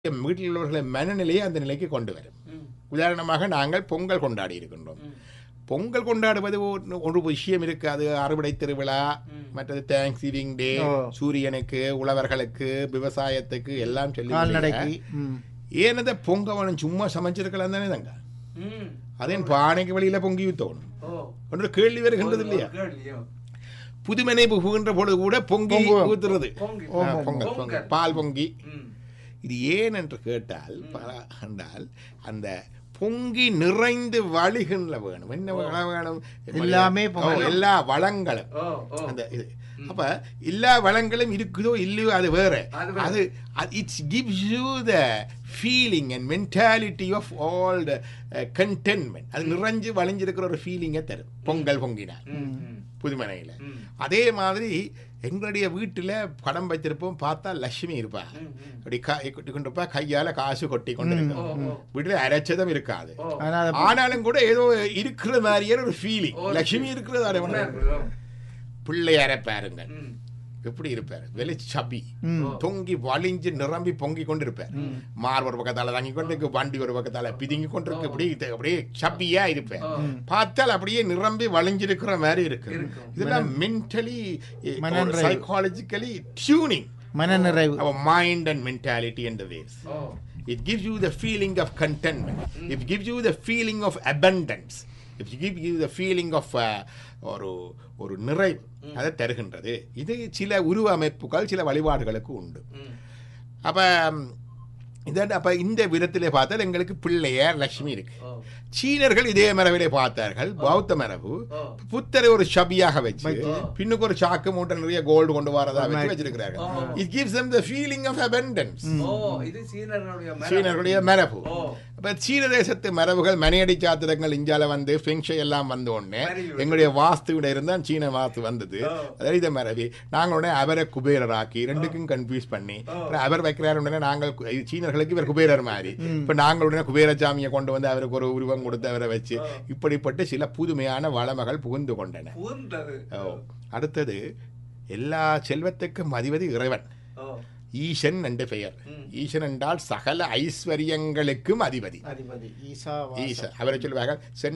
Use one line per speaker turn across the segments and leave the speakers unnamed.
வீட்டில் உள்ளவர்களை மனநிலையை அந்த நிலைக்கு கொண்டு வரும்
ம்,
உதாரணமாக நாங்கள் பொங்கல் கொண்டாடி இருக்கின்றோம்
ம்,
பொங்கல் கொண்டாடுவது ஒரு ஒரு விஷயம் இருக்கு அது அறுவடை திருவிழா
ம்.
மற்றது தேங்க்ஸ் கிவிங் டே
ஓ.
சூரியனுக்கு உழவர்களுக்கு விவசாயத்துக்கு எல்லாம் சொல்லி
கால்நடைக்கு ம்.
ஏனத பொங்கவனும் சும்மா சமைச்சிருக்கலாம் தானே தங்க
ம்.
அதேன் பானைக்கு வெளியில பொங்கி ஊத்தணும்
ஓ.
ஒன்று கேள்வி வருகின்றது இல்லையா
ஒரு கேள்வியோ?
புதுமனை புகுகின்ற பொழுது கூட பொங்கி
பொங்கு.
ஊத்துறது
பொங்கி.
ஆ, பொங்கல் பொங்கல்
பொங்கல்.
பால் பொங்கி
ம்.
இது ஏன் என்று கேட்டால் பல- என்றால் அந்த பொங்கி நிறைந்து வழிகின்ற வேணும் என்ன வள வேணும்
எல்லாமே
ஓ,
பொங்கல்.
எல்லா வளங்களும்
ஓ, ஓ.
அந்த இது அப்ப எல்லா வளங்களும் இருக்குதோ இல்லையோ அது வேற
அது வேற.
அது it's gives you the feeling and mentality of all the contentment அது நிறைஞ்சு வளைஞ்சிருக்கிற ஒரு ஃபீலிங்கை தரும் பொங்கல் பொங்கினார்
ம், ம்,
புதுமனையில்
ம்.
அதே மாதிரி எங்களுடைய வீட்டில் படம் வைத்திருப்போம் பார்த்தா லட்சுமி இருப்பா
ம், ம்.
அப்படி கா கொண்டிருப்பா கையால காசு கொட்டி கொண்டு
ஓ,
இருக்கும்
ஓ.
வீட்டில் அரைச்சதும் இருக்காது
ஓ.
ஆனா அது
ஆனாலும் கூட ஏதோ இருக்கிற மாதிரியே ஒரு ஃபீலிங்
ஓ,
லட்சுமி இருக்கிறது
உண்மையா
அரை
இருக்குதோ?
பிள்ளையார பாருங்க
ம்.
எப்படி இருப்பார் வெளி சபி
ம்.
தொங்கி வலிஞ்சு நிரம்பி பொங்கி கொண்டு இருப்பார் மார் ஒரு பக்கத்தால தங்கி கொண்டு இருக்கு, வண்டி ஒரு பக்கத்தால பிதுங்கி கொண்டு இருக்கு இப்படி இது அப்படியே சப்பியா இருப்பேன்
ஓ.
பார்த்தால் அப்படியே நிரம்பி வளைஞ்சிருக்கிற மாதிரி இருக்கு
இருக்கும்.
இதெல்லாம் மென்டலி
மனநிறைவு.
சைக்காலஜிக்கலி டியூனிங்
மனநிறைவு
our mind and mentality and the ways.
ஓ.
It gives you the feeling of contentment. It gives you the feeling of abundance. It gives you the feeling of uh, ஒரு ஒரு நிறைவு அதை தருகின்றது இது சில உருவ அமைப்புகள் சில வழிபாடுகளுக்கு உண்டு
ம்.
அப்ப ம், இதான் அப்ப இந்த விதத்திலே பார்த்தால் எங்களுக்கு பிள்ளையார் லட்சுமி இருக்கு
ஓ.
சீனர்கள் இதே மரபிலே பார்த்தார்கள் பௌத்த மரபு
ஓ.
புத்தரை ஒரு ஷபியாக வச்சு
வச்சு.
பின்னுக்கு ஒரு சாக்கு மூட்டை நிறைய கோல்டு கொண்டு வரதா வச்சு
மாதிரி.
வச்சிருக்கிறார்கள்
ஓ.
It gives them the feeling of abundance
ஓ, இது சீனர்களுடைய மரபு.
சீனர்களுடைய மரபு
ஓ.
அப்ப சீன தேசத்து மரபுகள் மனையடி சாத்திரங்கள் இஞ்சால வந்து ஃபெங்ஷை எல்லாம் வந்த உடனே
மறைவு.
எங்களுடைய வாஸ்து விட இருந்தால் சீன வாஸ்து வந்தது
ஓ.
அதாவது இதை மரபி நாங்கள் உடனே அவரை குபேரராக்கி ரெண்டுக்கும் கன்ஃபியூஸ் பண்ணி
ஓ.
அப்புறம் அவர் வைக்கிறார் உடனே நாங்கள் கு- இது சீனர்களுக்கு இவர் குபேரர் மாதிரி இப்ப நாங்கள் உடனே குபேரசாமியை கொண்டு வந்து அவருக்கு ஒரு உருவம் கொடுத்து அவரை வச்சு
ஓ.
இப்படிப்பட்ட சில புதுமையான வளமகள் புகுந்து கொண்டன
பூந்தது.
ஓ. அடுத்தது எல்லா செல்வத்துக்கும் அதிபதி இறைவன்
ஓ.
ஈசன் என்ற பெயர்
ம்.
ஈசன் என்றால் சகல ஐஸ்வர்யங்களுக்கும் அதிபதி
அதிபதி ஈசா
ஈசன் அவரை சொல்லுவாங்க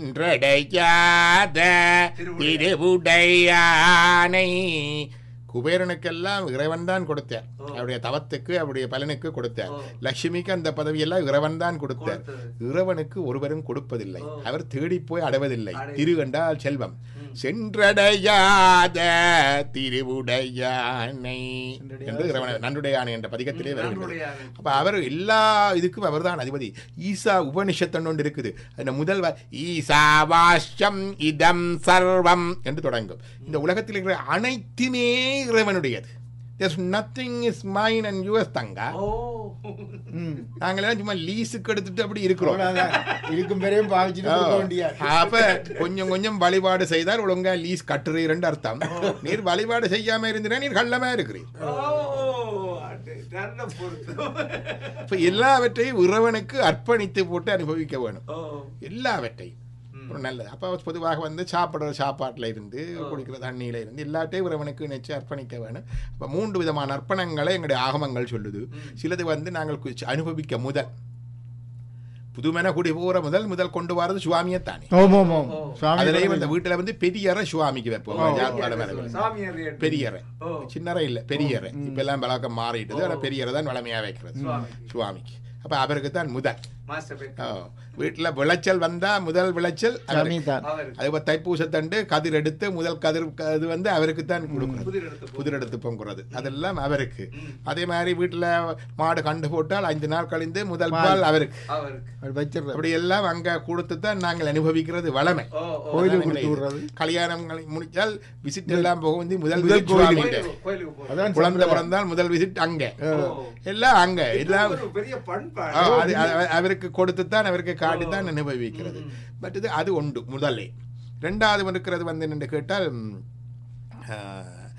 சென்றடையாத திருவுடையானை குபேரனுக்கெல்லாம் இறைவன் தான் கொடுத்தார்
ஓ.
அவருடைய தவத்துக்கு அவருடைய பலனுக்கு கொடுத்தார்
ஓ.
லட்சுமிக்கு அந்த பதவியெல்லாம் இறைவன் தான் கொடுத்தார்
கொடுத்தது.
இறைவனுக்கு ஒருவரும் கொடுப்பதில்லை
ஓ.
அவர் தேடி போய் அடைவதில்லை
அடைவதில்லை.
திரு என்றால் செல்வம்
ம்.
சென்றடையாத திருவுடையானை
சென்றடையாத
என்று இறைவன் நன்றுடையானை என்ற பதிகத்திலே வருகிறது
நன்றுடையானை.
அப்ப அவர் எல்லா இதுக்கும் அவர்தான் அதிபதி ஈசா உபனிஷத்தன் ஒன்று இருக்குது அந்த முதல் வ- ஈசாவாஷ்யம் இதம் சர்வம் என்று தொடங்கும் இந்த உலகத்தில் இருக்கிற அனைத்துமே இறைவனுடையது There's nothing is mine and yours தங்கா
ஓ.
ம்.
நாங்களாம் சும்மா லீஸுக்கு எடுத்துட்டு அப்படி இருக்கிறோம்
அவ்வளவுதான். இருக்கும் பெரையும் பாவிச்சுட்டு கொடுக்க வேண்டிய
அப்ப கொஞ்சம் கொஞ்சம் வழிபாடு செய்தால் ஒழுங்கா லீஸ் கட்டுறீர்னு அர்த்தம் நீர் வழிபாடு செய்யாம இருந்தீங்கன்னா நீர் கள்ளமா இருக்கிறீர்
ஓ. அது நல்ல பொருத்தம்.
இப்ப எல்லாவற்றையும் இறைவனுக்கு அர்ப்பணித்து போட்டு அனுபவிக்க வேணும்
ஓ.
எல்லாவற்றையும்
ம்.
ஒரு நல்லது அப்போ பொதுவாக வந்து சாப்பிடுற சாப்பாட்டில் இருந்து குடிக்கிற தண்ணியில இருந்து எல்லாத்தையும் இறைவனுக்கு நினைச்சு அர்ப்பணிக்க வேணும் அப்போ மூன்று விதமான அர்ப்பணங்களை எங்களுடைய ஆகமங்கள் சொல்லுது சிலது வந்து நாங்கள் கு- அனுபவிக்க முதல் புதுமென குடி போகிற முதல் முதல் கொண்டு வரது சுவாமியைத்தானே
ஓம் ஓம் ஓம் சுவாமி
அதுலேயும் அந்த வீட்டில் வந்து பெரியறை சுவாமிக்கு வைப்போம் யாழ்ப்பாண மரபில்.
சாமியார் ஏற்று.
பெரியறை
ஓ.
சின்னறை இல்லை பெரியறை இப்ப எல்லாம் பழக்கம் மாறிட்டுது ஆனால் பெரியறை தான் வளமையா வைக்கிறது
சுவாமிக்கு.
சுவாமிக்கு அப்ப அவருக்கு தான் முதல்
மாஸ்டர் பெட்.
ஓ. வீட்டுல விளைச்சல் வந்தா முதல் விளைச்சல்
சாமி
அவருக்கு.
தான்
அவருக்கு.
அது இப்ப தைப்பூசத்தண்டு கதிர் எடுத்து முதல் கதிர் அது வந்து அவருக்கு தான் கொடுக்குறது
புதிர் எடுத்து போ.
புதிர் எடுத்து பொங்குறது அதெல்லாம் அவருக்கு
ம்.
அதே மாதிரி வீட்டுல மாடு கண்டு போட்டால் ஐந்து நாள் கழிந்து முதல் பால் அவருக்கு
அவருக்கு.
அப்படி வச்சிடுறது
அப்படி எல்லாம் அங்க கொடுத்து தான் நாங்கள் அனுபவிக்கிறது வளமை
ஓ, ஓ.
கோயிலுக்கு
அதான்
கொடுத்து விடுறது
கல்யாணம் முடிச்சால் விசிட் எல்லாம் போக வந்து முதல்
முதல்
visit
கோயிலுக்கு.
சுவாமிகிட்ட.
கோயிலுக்கு- கோயிலுக்கு போறது.
அதான்
குழந்தை
சம்பிரதாயம்.
பிறந்தால் முதல் விசிட் அங்க
ஓ.
எல்லாம் அங்க
இது
எல்லாம்
ஒரு பெரிய பண்பாடு.
ஆ, அது அது அவருக்கு கொடுத்துத்தான் அவருக்கு காட்டித்தான்
ஓ.
அனுபவிக்கிறது
ம்.
பட் இது அது உண்டு முதல்லே ரெண்டாவது இருக்கிறது வந்து என்று கேட்டால் ம், ஆ,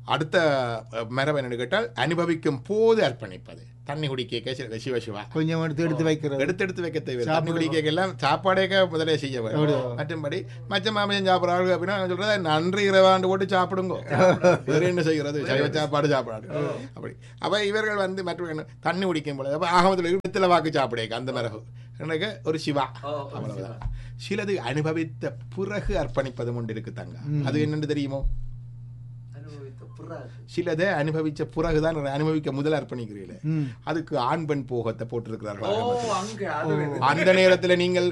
அடுத்த அஹ், மரபு என்னன்னு கேட்டால் அனுபவிக்கும் போது அர்ப்பணிப்பது தண்ணி குடிக்க சிவ சிவ சிவா
கொஞ்சம் எடுத்து எடுத்து வைக்கிறது
எடுத்து எடுத்து வைக்க தேவை தண்ணி குடிக்க எல்லாம் சாப்பாடேக்க முதலே செய்ய வேண்டும் மற்றும்படி மச்ச மாமியம் சாப்பிட்றாங்க அப்படின்னா நான் சொல்றது நன்றி இரவாண்டு போட்டு சாப்பிடுங்க வேற என்ன செய்கிறது சைவ சாப்பாடு சாப்பிடாது அப்படி அப்ப இவர்கள் வந்து மற்ற தண்ணி குடிக்கும் பொழுது அப்ப ஆகமத்தில் இடத்துல வாக்கு சாப்பிடேக்க அந்த மரபு எனக்கு ஒரு சிவா
ஓ, ஒரு
அவ்வளவுதான் சிலது அனுபவித்த பிறகு அர்ப்பணிப்பதும் ஒன்று இருக்கு தங்க அது என்னன்னு தெரியுமோ
அனுபவித்த பிறகு.
சிலதை அனுபவிச்ச பிறகுதான் அனுபவிக்க முதல் அர்ப்பணிக்கிறீர்கள்
ம்.
அதுக்கு ஆண் பெண் போகத்தை
ஓ,
போட்டிருக்கிறார்கள்
அங்க, அது வேறு.
அந்த நேரத்துல நீங்கள்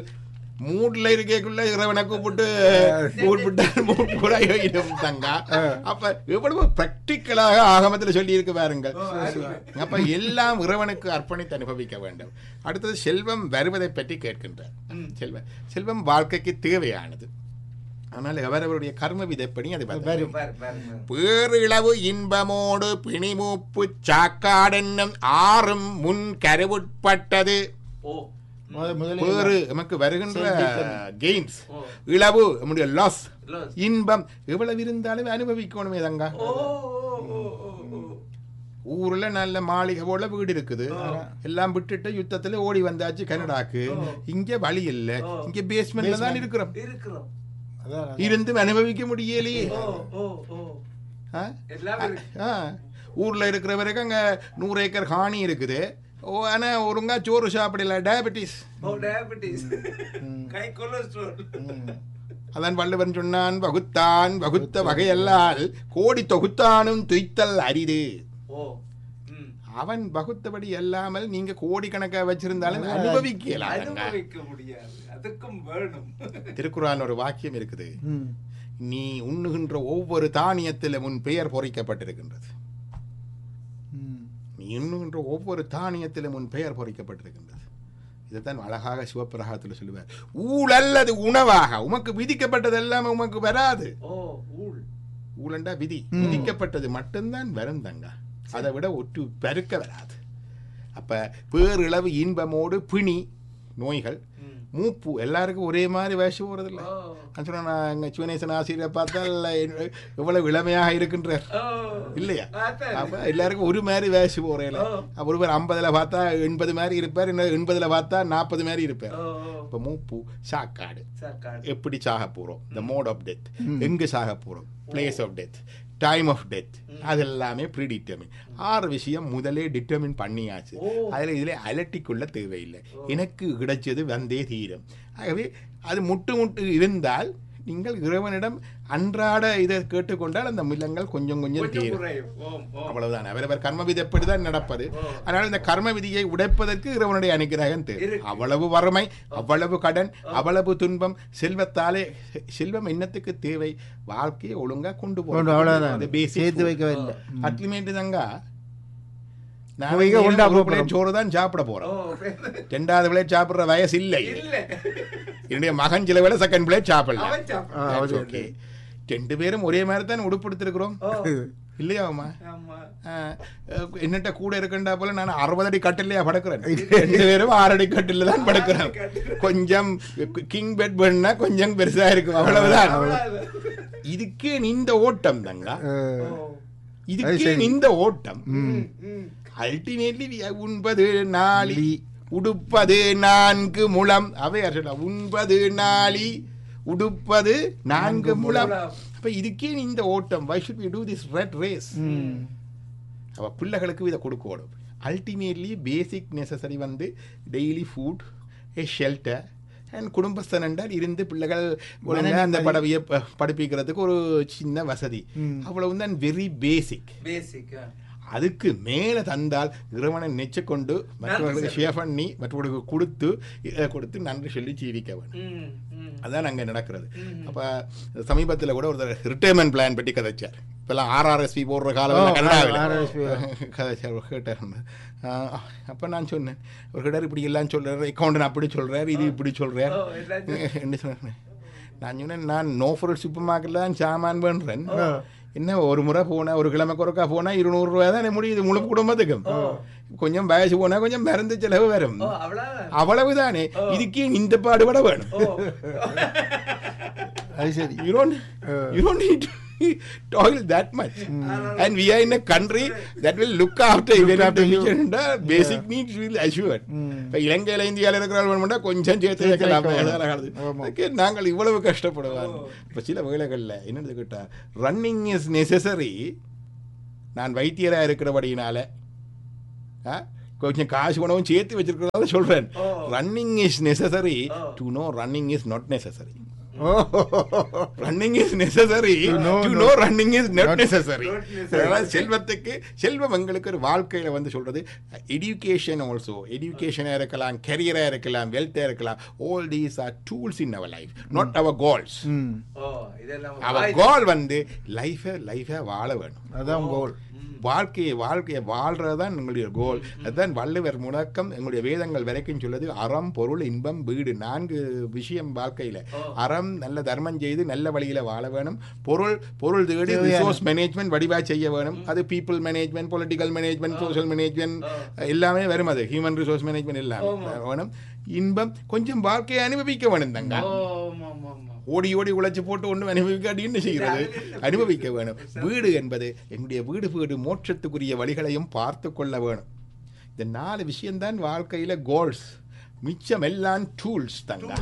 மூட்ல இருக்கக்குள்ள இறைவனை கூப்பிட்டு கூப்பிட்டால் மூட் கூட யோகிடும் தங்கா அப்ப எவ்வளவு பிராக்டிக்கலாக ஆகமத்துல சொல்லி இருக்கு பாருங்கள் அப்ப எல்லாம் இறைவனுக்கு அர்ப்பணித்து அனுபவிக்க வேண்டும் அடுத்தது செல்வம் வருவதை பற்றி கேட்கின்றார் செல்வம் செல்வம் வாழ்க்கைக்கு தேவையானது ஆனால் அவரவருடைய கர்ம விதைப்படி அது வரும்
வரும்.
பாரு, பாரு, பாரு.
பேரிளவு இன்பமோடு பிணிமூப்பு சாக்காடென்னும் ஆறும் முன் கருவுட்பட்டது
ஓ,
முத- முதல்ல
பேறு நமக்கு வருகின்ற கெயின்ஸ்
ஓ.
இளவு நம்முடைய லாஸ்
Loss.
இன்பம் எவ்வளவு இருந்தாலும் அனுபவிக்கணுமே தங்கா
ஓ, ஓ, ஓ, ஓ, ஓ.
ஊர்ல நல்ல மாளிகை போல வீடு இருக்குது எல்லாம் விட்டுட்டு யுத்தத்துல ஓடி வந்தாச்சு கனடாக்கு இங்க வழி இல்ல இங்க பேஸ்மெண்ட்ல தான் இருக்கிறோம்
இருக்கிறோம்
அதான்
இருந்து அனுபவிக்க முடியலையே
ஓ, ஓ, ஓ.
ஆ?
எல்லாமே இருக்கு.
ஆ. ஊர்ல இருக்கிற வரைக்கும் அங்க நூறு ஏக்கர் காணி இருக்குது ஓ ஆனா ஒழுங்கா சோறு சாப்பிடல டயபெட்டிஸ்
ஓ, diabetes. கை கொலஸ்ட்ரால்
ம்.
அதான் வள்ளுவன் சொன்னான் வகுத்தான் வகுத்த வகையல்லால் கோடி தொகுத்தானும் துய்த்தல் அரிது
ஓ ம்.
அவன் வகுத்தபடி அல்லாமல் நீங்க கோடிக்கணக்கா வச்சிருந்தாலும் அனுபவிக்கலாம்
அனுபவிக்க முடியாது அதுக்கும் வேணும்
திருக்குறான் ஒரு வாக்கியம் இருக்குது
ம்.
நீ உண்ணுகின்ற ஒவ்வொரு தானியத்திலும் உன் பெயர் பொறிக்கப்பட்டிருக்கின்றது
ம்.
நீ உண்ணுகின்ற ஒவ்வொரு தானியத்திலும் உன் பெயர் பொறிக்கப்பட்டிருக்கின்றது இதைத்தான் அழகாக சிவப்பிரகாரத்தில் சொல்லுவார் ஊழ் அல்லது உணவாக உமக்கு விதிக்கப்பட்டது எல்லாமே உமக்கு வராது
ஓ ஊழ்
ஊழண்டா விதி விதிக்கப்பட்டது மட்டும்தான் வரும் தங்க அதை விட ஒட்டு பெருக்க வராது அப்ப பேரிளவு இன்பமோடு பிணி நோய்கள்
ம்.
மூப்பு எல்லாருக்கும் ஒரே மாதிரி வயசு போறதில்ல
ஓ
நான் சொன்னேன் நான் எங்க சிவனேசன் ஆசிரியரை பார்த்தால் எவ்வளவு இளமையாக இருக்கின்றார்
ஓ
இல்லையா
அதான்.
அப்ப எல்லாருக்கும் ஒரு மாதிரி வயசு போறையில
ஓ.
ஒரு பேர் ஐம்பதுல பார்த்தா எண்பது மாதிரி இருப்பார் இன்னும் எண்பதுல பார்த்தா நாற்பது மாதிரி இருப்பார்
ஓ ஓ.
இப்ப மூப்பு சாக்காடு
சாக்காடு.
எப்படி சாக போறோம் த மோட் ஆஃப் டெத் எங்க சாக போறோம் place of death time of death அது எல்லாமே ப்ரீ டிட்டர்மின் ஆறு விஷயம் முதலே டிட்டர்மின் பண்ணியாச்சு
ஓ.
அதுல இதுல அலட்டிக்குள்ள தேவையில்லை எனக்கு கிடைச்சது வந்தே தீரும் ஆகவே அது முட்டு முட்டு இருந்தால் நீங்கள் இறைவனிடம் அன்றாட இதை கேட்டுக்கொண்டால் அந்த மில்லங்கள் கொஞ்சம் கொஞ்சம்
கொஞ்சம்
தீரும்
குறையும். ஓம், ஓம்.
அவ்வளவுதான் அவரவர் கர்ம விதி எப்படிதான் நடப்பது அதனால இந்த கர்ம விதியை உடைப்பதற்கு இறைவனுடைய அனுகிரகம் தேவை
இருக்கு.
அவ்வளவு வறுமை அவ்வளவு கடன் அவ்வளவு துன்பம் செல்வத்தாலே செல்வம் என்னத்துக்கு தேவை வாழ்க்கையை ஒழுங்கா கொண்டு
கொண்டு அவ்வளவுதான் சேர்த்து வைக்கவில்லை
அட்லிமேட்டு தாங்க
அவங்க கொண்டா
நான்
போறோம்.
சோறு தான் சாப்பிட
ஓ,
போறோம்
பேரு-
ரெண்டாவது பிளேட் சாப்பிடுற வயசு இல்லை
இல்ல.
என்னுடைய மகன் சில வேளை செகண்ட் பிளேட் சாப்பிடலாம்
அவன் சாப்பிடு.
ஆ, அவன்
ஓகே ரெண்டு பேரும் ஒரே மாதிரி தான் உடுப்படுத்திருக்கிறோம்
ஓ,
இல்லையா அம்மா
ஆமா.
என்னட்ட கூட இருக்கண்டா போல நான் அறுபது அடி கட்டிலையா படுக்கிறேன் ரெண்டு பேரும் ஆறு அடி கட்டில தான் படுக்கிறேன் கொஞ்சம் கிங் பெட் பண்ணா கொஞ்சம் பெருசா இருக்கும் அவ்வளவுதான்
அவ்வளவுதான்.
இதுக்கே இந்த ஓட்டம் தாங்க
அஹ்,
ஓ,
இதுக்கே இந்த ஓட்டம்
ம், ம்.
அல்டிமேட்லி உண்பது நாளி உடுப்பது நான்கு முழம் அவையார் சொல்ல உண்பது நாளி உடுப்பது நான்கு முழம் அப்ப இதுக்கே இந்த ஓட்டம் why should we do this rat race
ம்.
அப்போ பிள்ளைகளுக்கு இதை கொடுக்கணும் அல்டிமேட்லி பேசிக் நெசசரி வந்து daily food a shelter and குடும்பஸ்தன் என்றால் இருந்து பிள்ளைகள் ஒழுங்கா அந்த படவையை ப- படிப்பிக்கிறதுக்கு ஒரு சின்ன வசதி
ம்.
அவ்வளவு தான் வெரி பேசிக்
Basic, ஆ.
அதுக்கு மேலே தந்தால் இறைவனை நெச்சு கொண்டு மற்றவர்களுக்கு ஷேர் பண்ணி மற்றவர்களுக்கு கொடுத்து இதை கொடுத்து நன்றி சொல்லி ஜீவிக்க வேணும்
ம், ம்.
அதான் அங்கே நடக்கிறது அப்போ சமீபத்தில் கூட ஒருத்தர் ரிட்டையர்மெண்ட் பிளான் பற்றி கதைச்சார் இப்போல்லாம் ஆர்ஆர்எஸ்பி போடுற
ஓ,
காலம் கனடாவில்
RRSP.
கதைச்சார் கேட்டார் அப்போ நான் சொன்னேன் ஒரு கிட்ட இப்படி எல்லாம் சொல்கிறார் அக்கௌண்ட் அப்படி சொல்கிறார் இது இப்படி சொல்கிறார்
ஓ, எல்லாம்
என்ன சொன்னேன் நான் சொன்னேன் நான் நோ ஃபார் சூப்பர் மார்க்கெட்டில் தான் சாமான் பண்ணுறேன் என்ன ஒரு முறை போனா ஒரு கிழமை குறைக்கா போனா இருநூறு ரூபாய் தான் முடியுது முழு குடும்பத்துக்கும் கொஞ்சம் வயசு போனா கொஞ்சம் மருந்து செலவு வரும்
ஓ, அவ்வளவுதான்.
அவ்வளவுதானே இதுக்கே இந்த பாடுபட வேணும்
ஓ.
அது சரி
You don't, you don't need toil that much. And we are in a country that will look after even
after you.
the basic needs will assured. இப்போ இலங்கையில் இந்தியாவில் இருக்கிறவங்க கொஞ்சம் சேர்த்து
சேர்த்து
வைக்கலாம்
வைக்க
வேற
வேணும்.
காலத்து.
ஆமா.
அதுக்கு நாங்கள் இவ்வளவு கஷ்டப்படுவோம் இப்போ சில வேலைகளில் என்னது கேட்டா ரன்னிங் இஸ் நெசசரி நான் வைத்தியராக இருக்கிறபடியினால ஆ, கொஞ்சம் காசு பணமும் சேர்த்து வச்சிருக்கிறதால சொல்றேன்
ஓ.
ரன்னிங் இஸ் நெசசரி
ஓ.
To know running is not necessary
ஓ
running is necessary
To know
to
no-
know running is not
not-
necessary
not necessary.
அதனால செல்வத்துக்கு செல்வம் எங்களுக்கு ஒரு வாழ்க்கையில வந்து சொல்றது எஜுகேஷன் ஆல்சோ எஜுகேஷனாக இருக்கலாம் கெரியராக இருக்கலாம் வெல்த்தாக இருக்கலாம் all these are tools in our life not our goals
ம்
ஓ இதெல்லாம்
அவர்
வாய்-
கோல் வந்து லைஃபை லைஃபை வாழ வேணும்
அதான் கோல்
ம்.
வாழ்க்கையை வாழ்க்கையை வாழ்றது தான் எங்களுடைய கோல் அதுதான் வள்ளுவர் முழக்கம் எங்களுடைய வேதங்கள் வரைக்கும் சொல்லுது அறம் பொருள் இன்பம் வீடு நான்கு விஷயம் வாழ்க்கையில
ஓ.
அறம் நல்ல தர்மம் செய்து நல்ல வழியில வாழ வேணும் பொருள் பொருள் தேடி
தேவையான-
ரிசோர்ஸ் மேனேஜ்மெண்ட் வடிவா செய்ய வேணும் அது people management political management social management எல்லாமே வரும் அது ஹியூமன் ரிசோர்ஸ் மேனேஜ்மெண்ட் எல்லாமே
ஆமா.
வேணும் இன்பம் கொஞ்சம் வாழ்க்கையை அனுபவிக்க வேணும் தங்க
ஓ, ஆமா, ஆமா, ஆமா.
ஓடி ஓடி உழைச்சி போட்டு ஒன்றும் அனுபவிக்காட்டி என்ன செய்கிறது அனுபவிக்க வேணும் வீடு என்பது எங்களுடைய வீடு வீடு மோட்சத்துக்குரிய வழிகளையும் பார்த்து கொள்ள வேணும் இந்த நாலு விஷயம்தான் வாழ்க்கையில கோல்ஸ் மிச்சம் எல்லாம் டூல்ஸ் தங்க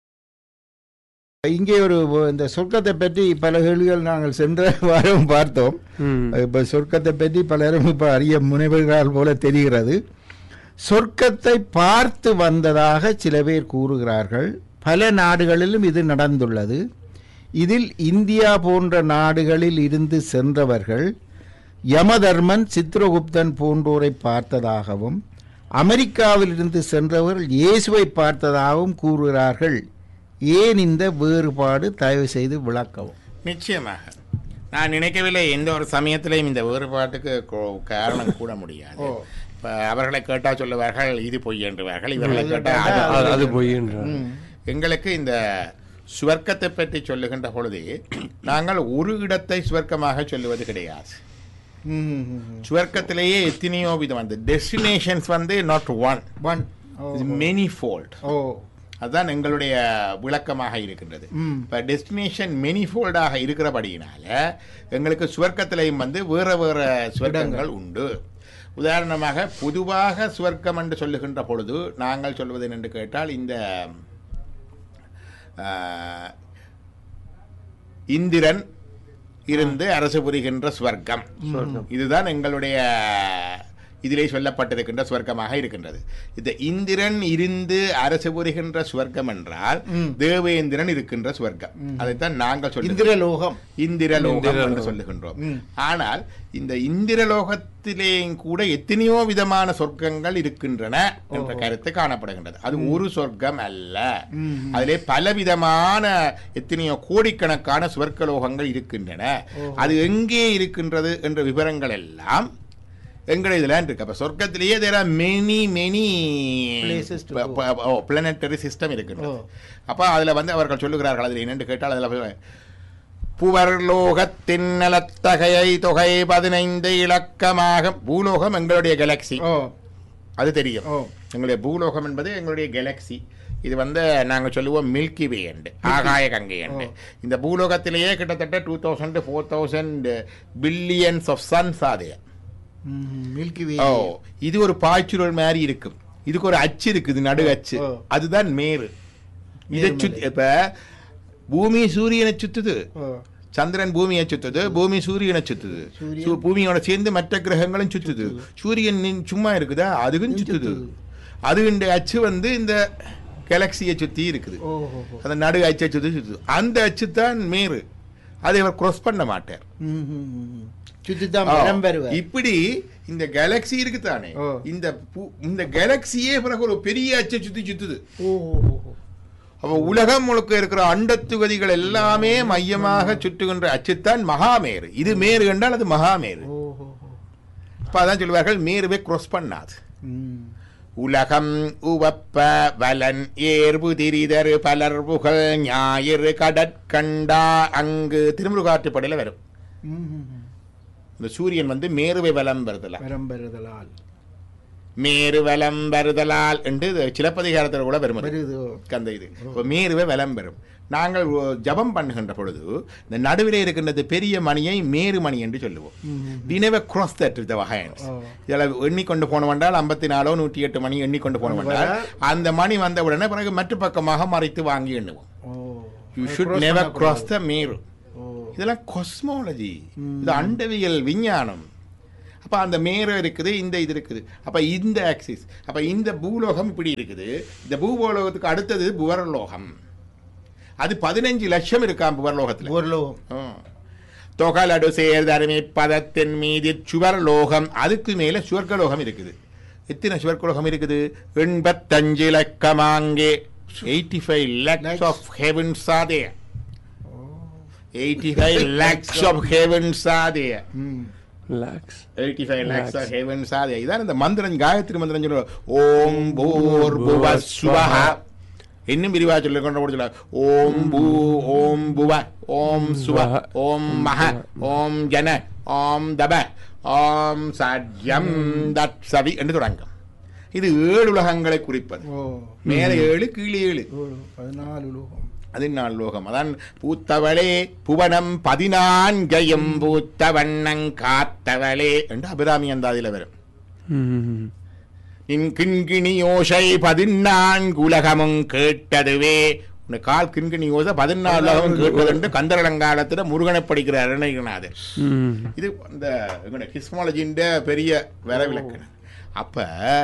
இங்கே ஒரு இந்த சொர்க்கத்தை பற்றி பல கேள்விகள் நாங்கள் சென்ற வாரம் பார்த்தோம் இப்போ சொர்க்கத்தை பற்றி பலரும் இப்போ அறிய முனைவர்கள் போல தெரிகிறது சொர்க்கத்தை பார்த்து வந்ததாக சில பேர் கூறுகிறார்கள் பல நாடுகளிலும் இது நடந்துள்ளது இதில் இந்தியா போன்ற நாடுகளில் இருந்து சென்றவர்கள் யமதர்மன் சித்திரகுப்தன் போன்றோரை பார்த்ததாகவும் அமெரிக்காவில் இருந்து சென்றவர்கள் இயேசுவை பார்த்ததாகவும் கூறுகிறார்கள் ஏன் இந்த வேறுபாடு தயவு செய்து விளக்கவும்
நிச்சயமாக நான் நினைக்கவில்லை எந்த ஒரு சமயத்திலையும் இந்த வேறுபாட்டுக்கு கோ- காரணம் கூட முடியாது
ஓ.
இப்போ அவர்களை கேட்டால் சொல்லுவார்கள் இது பொய் என்றுவார்கள் இவர்களை கேட்டால்
அது-
அது
அது- அது பொய்ன்றார்
ம்.
எங்களுக்கு இந்த சுவர்க்கத்தை பற்றி சொல்லுகின்ற பொழுது நாங்கள் ஒரு இடத்தை சுவர்க்கமாக சொல்லுவது கிடையாது
ம், ம், ம்.
சுவர்க்கத்திலேயே எத்தனையோ விதம் வந்து டெஸ்டினேஷன்ஸ் வந்து நாட் ஒன்
ஒன் ஓ,
மெனி ஃபோல்ட்
ஓ
அதுதான் எங்களுடைய விளக்கமாக இருக்கின்றது
ம்.
இப்போ டெஸ்டினேஷன் மெனி ஃபோல்டாக இருக்கிறபடியினால எங்களுக்கு சுவர்க்கத்திலையும் வந்து வேற வேற சுவர்க்கங்கள் உண்டு உதாரணமாக பொதுவாக சுவர்க்கம் என்று சொல்லுகின்ற பொழுது நாங்கள் சொல்வது என்னென்று கேட்டால் இந்த ஆஹ், இந்திரன் இருந்து அரசு புரிகின்ற சுவர்க்கம் இதுதான் எங்களுடைய இதிலே சொல்லப்பட்டிருக்கின்ற சுவர்க்கமாக இருக்கின்றது இந்த இந்திரன் இருந்து அரசு புரிகின்ற சுவர்க்கம் என்றால்
ம்.
தேவேந்திரன் இருக்கின்ற சுவர்க்கம் அதைத்தான் நாங்கள் சொல்லுகிறோம்
இந்திரலோகம்
இந்திரலோகம் என்று சொல்லுகின்றோம்
ம்.
ஆனால் இந்த இந்திரலோகத்திலேயும் கூட எத்தனையோ விதமான சொர்க்கங்கள் இருக்கின்றன என்ற கருத்து காணப்படுகின்றது அது ஒரு சொர்க்கம் அல்ல
ம்.
அதிலே பலவிதமான எத்தனையோ கோடிக்கணக்கான சுவர்க்கலோகங்கள் இருக்கின்றன அது எங்கே இருக்கின்றது என்ற விவரங்கள் எல்லாம் எங்களை இதில் இருக்கு அப்ப சொர்க்கத்திலேயே there are many many
Places to go.
Planetary system இருக்கின்றது
ஓ.
அப்ப அதுல வந்து அவர்கள் சொல்லுகிறார்கள் அதில் என்னென்று கேட்டால் அதில் புவர்லோகத்தின் நலத்தகையை தொகை பதினைந்து இலக்கமாக பூலோகம் எங்களுடைய கேலக்சி
ஓ
அது தெரியும்
ஓ
எங்களுடைய பூலோகம் என்பது எங்களுடைய கேலக்சி இது வந்து நாங்கள் சொல்லுவோம் மில்கி வே எண்டு ஆகாய கங்கை எண்டு இந்த பூலோகத்திலேயே கிட்டத்தட்ட two thousand four thousand billions of suns அது
மில்கி வே
ஓ இது ஒரு பாய்ச்சுரல் மாதிரி இருக்கும் இதுக்கு ஒரு அச்சு இருக்குது நடு அச்சு
ஓ.
அதுதான் மேரு இதை
மேரு
சுத்தி இப்ப பூமி சூரியனை சுத்துது
ஓ
சந்திரன் பூமியை சுத்துது பூமி சூரியனை சுத்துது
சூரியன்.
சூ- பூமியோட சேர்ந்து மற்ற கிரகங்களும் சுத்துது சூரியன் நின் சும்மா இருக்குதா அதுவும் சுத்துது
சுத்துது.
அது இந்த அச்சு வந்து இந்த கேலக்சியை சுத்தி இருக்குது
ஓ ஓ ஓ
அந்த நடு அச்சை சுத்தி சுத்துது அந்த அச்சு தான் மேரு அதை அவர் cross பண்ண மாட்டார்
ம், ம், ம். சுத்திதான் வரம் பெறுவர்
இப்படி இந்த கேலக்சி இருக்கு தானே
ஓ.
இந்த பு- இந்த கேலக்சியே பிறகு ஒரு பெரிய அச்சை சுத்தி சுத்துது
ஓ ஓ, ஓ, ஓ.
அப்ப உலகம் முழுக்க இருக்கிற அண்டத்துகதிகள் எல்லாமே மையமாக சுற்றுகின்ற அச்சுத்தான் மகாமேரு இது மேரு என்றால் அது மகாமேரு
ஓ ஓ ஓ.
அப்ப அதான் சொல்லுவார்கள் மேருவை cross பண்ணாது
ம்.
உலகம் உவப்ப வலன் ஏர்பு திரிதரு பலர் புகழ் ஞாயிறு கடற்கண்டா அங்கு திருமுருகாற்றுப்படையில வரும்
ம், ம், ம்.
இந்த சூரியன் வந்து மேருவை வலம் வருதலாம்
வரம் பெறுதலால்
மேரு வலம் வருதலால் என்று இது சிலப்பதிகாரத்தில் கூட வரும் அது.
வருது ஓ.
அந்த இது இப்போ மேருவை வலம் பெறும் நாங்கள் ஜபம் பண்ணுகின்ற பொழுது இந்த நடுவிலே இருக்கின்றது பெரிய மணியை மேரு மணி என்று சொல்லுவோம் we never cross that with our hands
ஓ.
இதில் எண்ணிக்கொண்டு போனவென்றால் ஐம்பத்தி நாலோ நூற்றி எட்டு மணி எண்ணிக்கொண்டு போனவென்றால் அந்த மணி வந்த உடனே பிறகு மற்ற பக்கமாக மறைத்து வாங்கி எண்ணுவோம்
ஓ
யூ
அது
ஷுட்
cross
நெவர்
பண்ணக்கூடாது.
கிராஸ் த மேரு
ஓ
இதெல்லாம் கொஸ்மாலஜி இது அண்டவியல் விஞ்ஞானம் அப்போ அந்த மேரம் இருக்குது இந்த இது இருக்குது அப்போ இந்த ஆக்சிஸ் அப்போ இந்த பூலோகம் இப்படி இருக்குது இந்த பூகோலோகத்துக்கு அடுத்தது புவர்லோகம் அது பதினஞ்சு லட்சம் இருக்காம் புவர்லோகத்தில்
ஓரளவு
தொகலடு சேர்தருமை பதத்தின் மீது சுவர்லோகம் அதுக்கு மேலே சுவர்க்கலோகம் இருக்குது எத்தனை சுவர்க்கலோகம் இருக்குது எண்பத்தஞ்சு லக்கமாங்கே eighty five lakhs of heavens ஆதே eighty five lakhs of heavens ஆதே
ம்
lakhs
eighty five lakhs of heavens ஆதே இதான் இந்த மந்திரம் காயத்ரி மந்திரம் சொல்லுவோம் ஓம் பூர் புவ சுவஹ இன்னும் விரிவா சொல்லி கொண்டு கூட சொல்ல ஓம் பூ ஓம் புவ ஓம் சுவ ஓம் மஹ ஓம் ஜன ஓம் தப ஓம் சத்யம் தட் சவி என்று தொடங்கும் இது ஏழு உலகங்களை குறிப்பது
ஓ
மேலே ஏழு கீழே ஏழு
ஏழு, பதினாலு லோகம்
பதினாலு லோகம் அதான் பூத்தவளே புவனம் பதினான்கையும் பூத்த வண்ணங் காத்தவளே என்று அபிராமி அந்த அதில் வரும் நின் கிண்கிணி யோசை பதினான்கு உலகமும் கேட்டதுவே உன்னை கால் கிண்கிணி யோசை பதினாலு உலகமும் கேட்டது என்று கந்தரலங்காலத்தில் முருகனை படிக்கிற அருணகிரிநாதர் இது இந்த எங்களுடைய கிஸ்மாலஜின் பெரிய வரவிலக்கணம் அப்ப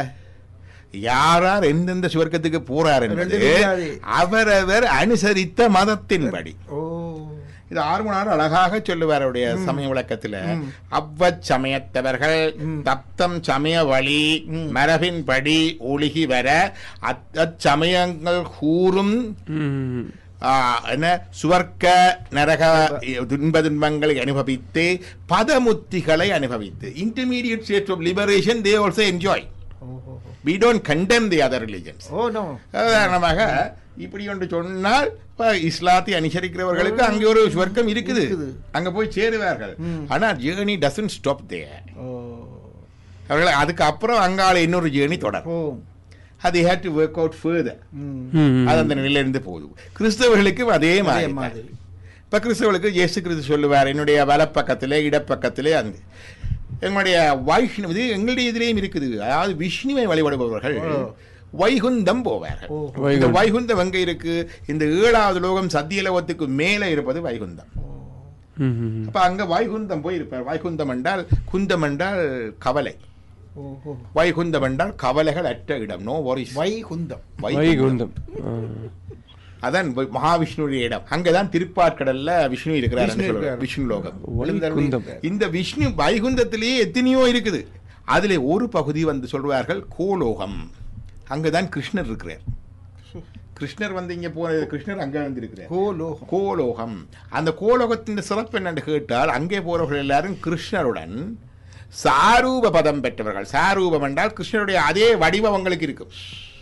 யாரார் எந்தெந்த சுவர்க்கத்துக்கு போறார் என்பது
ரெண்டு தெரியாது.
அவரவர் அனுசரித்த மதத்தின்படி
ஓ
இது ஆர்வனார் அழகாக சொல்லுவார் அவருடைய சமய விளக்கத்துல அவ்வச் சமயத்தவர்கள் தப்தம் சமய வழி மரபின்படி ஒழுகி வர அத்- அச்சமயங்கள் கூறும் ஆ, என்ன சுவர்க்க நரக துன்ப துன்பங்களை அனுபவித்து பதமுத்திகளை அனுபவித்து intermediate state of liberation they also enjoy
ஓஹோ
we don't condemn the other religions
ஓ நோ
உதாரணமாக இப்படி ஒன்று சொன்னால் இப்ப இஸ்லாத்தை அனுசரிக்கிறவர்களுக்கு அங்கே ஒரு சுவர்க்கம் இருக்குது
இருக்குது.
அங்க போய் சேருவார்கள் ஆனா ஜேர்னி டசன்ட் ஸ்டாப் தேர்
ஓ
அவர்கள் அதுக்கு அப்புறம் அங்கால இன்னொரு ஜேர்னி தொடரும்
ஓ
அது had to work out further
ம்
அது அந்த நிலையில இருந்து போகுது கிறிஸ்தவர்களுக்கும் அதே
அதே
மாதிரி
மாதிரி.
இப்ப கிறிஸ்தவர்களுக்கு இயேசு கிறிஸ்து சொல்லுவார் என்னுடைய வலப்பக்கத்திலே இடப்பக்கத்திலே அந்த எங்களுடைய வைஷ்ணவ இது எங்களுடைய இதுலேயும் இருக்குது அதாவது விஷ்ணுவை வழிபடுபவர்கள்
ஓ.
வைகுந்தம் போவார்கள்
ஓ.
இந்த
வைகுந்தம்.
வைகுந்தம் எங்க இருக்கு இந்த ஏழாவது லோகம் சத்தியலோகத்துக்கு மேலே இருப்பது வைகுந்தம் அப்ப அங்க வைகுந்தம் போய் இருப்பார் வைகுந்தம் என்றால் குந்தம் என்றால் கவலை
ஓஹோ
வைகுந்தம் என்றால் கவலைகள் அற்ற இடம் நோ வரிஸ்
வைகுந்தம்
வைகுந்தம்
அதான் வை- மகாவிஷ்ணுடைய இடம் அங்கதான் திருப்பாற்கடல்ல விஷ்ணு இருக்கிறார்
விஷ்ணு இருக்கிறார்.
விஷ்ணு லோகம்
வைகுந்தம்.
இந்த விஷ்ணு வைகுந்தத்திலேயே எத்தனையோ இருக்குது அதிலே ஒரு பகுதி வந்து சொல்வார்கள் கோலோகம் அங்கதான் கிருஷ்ணர் இருக்கிறார் கிருஷ்ணர் வந்து இங்க போன கிருஷ்ணர் அங்க வந்து இருக்கிறார்
கோலோகம்
கோலோகம் அந்த கோலோகத்தின் சிறப்பு என்னன்னு கேட்டால் அங்கே போறவர்கள் எல்லாரும் கிருஷ்ணருடன் சாரூப பதம் பெற்றவர்கள் சாரூபம் என்றால் கிருஷ்ணருடைய அதே வடிவம் அவங்களுக்கு இருக்கும்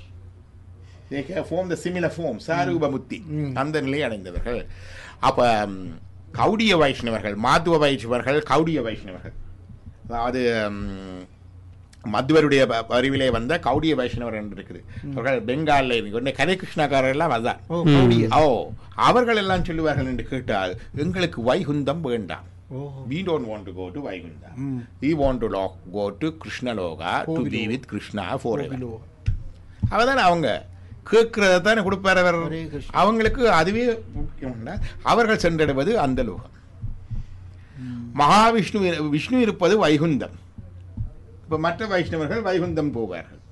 they have formed the similar form சாரூப முத்தி அந்த நிலையை அடைந்தவர்கள் அப்ப ம், கௌடிய வைஷ்ணவர்கள் மாத்துவ வைஷ்ணவர்கள் கௌடிய வைஷ்ணவர்கள் அதாவது ம், மதுவருடைய ப- அறிவிலே வந்த கௌடிய வைஷ்ணவர் என்று இருக்குது அவர்கள் பெங்காலில் இருக்கு கதை கிருஷ்ணாக்காரர் எல்லாம் அதான்
ஓ கௌடிய
ஓ அவர்கள் எல்லாம் சொல்லுவார்கள் என்று கேட்டால் எங்களுக்கு வைகுந்தம் வேண்டாம்
ஓஹோ
we don't want to go to Vaikuntha.
ம்.
We want to lo- go to Krishnaloka to be
கோவிலோகம்.
with Krishna forever.
கோவிலோகம்
அவதானே அவங்க கேட்கிறத தானே கொடுப்பார் அவர்
ஹரே கிருஷ்ணா.
அவங்களுக்கு அதுவே முக்கியம்னா அவர்கள் சென்றடைவது அந்த லோகம் மகாவிஷ்ணு இரு- விஷ்ணு இருப்பது வைகுந்தம் இப்ப மற்ற வைஷ்ணவர்கள் வைகுந்தம் போவார்கள்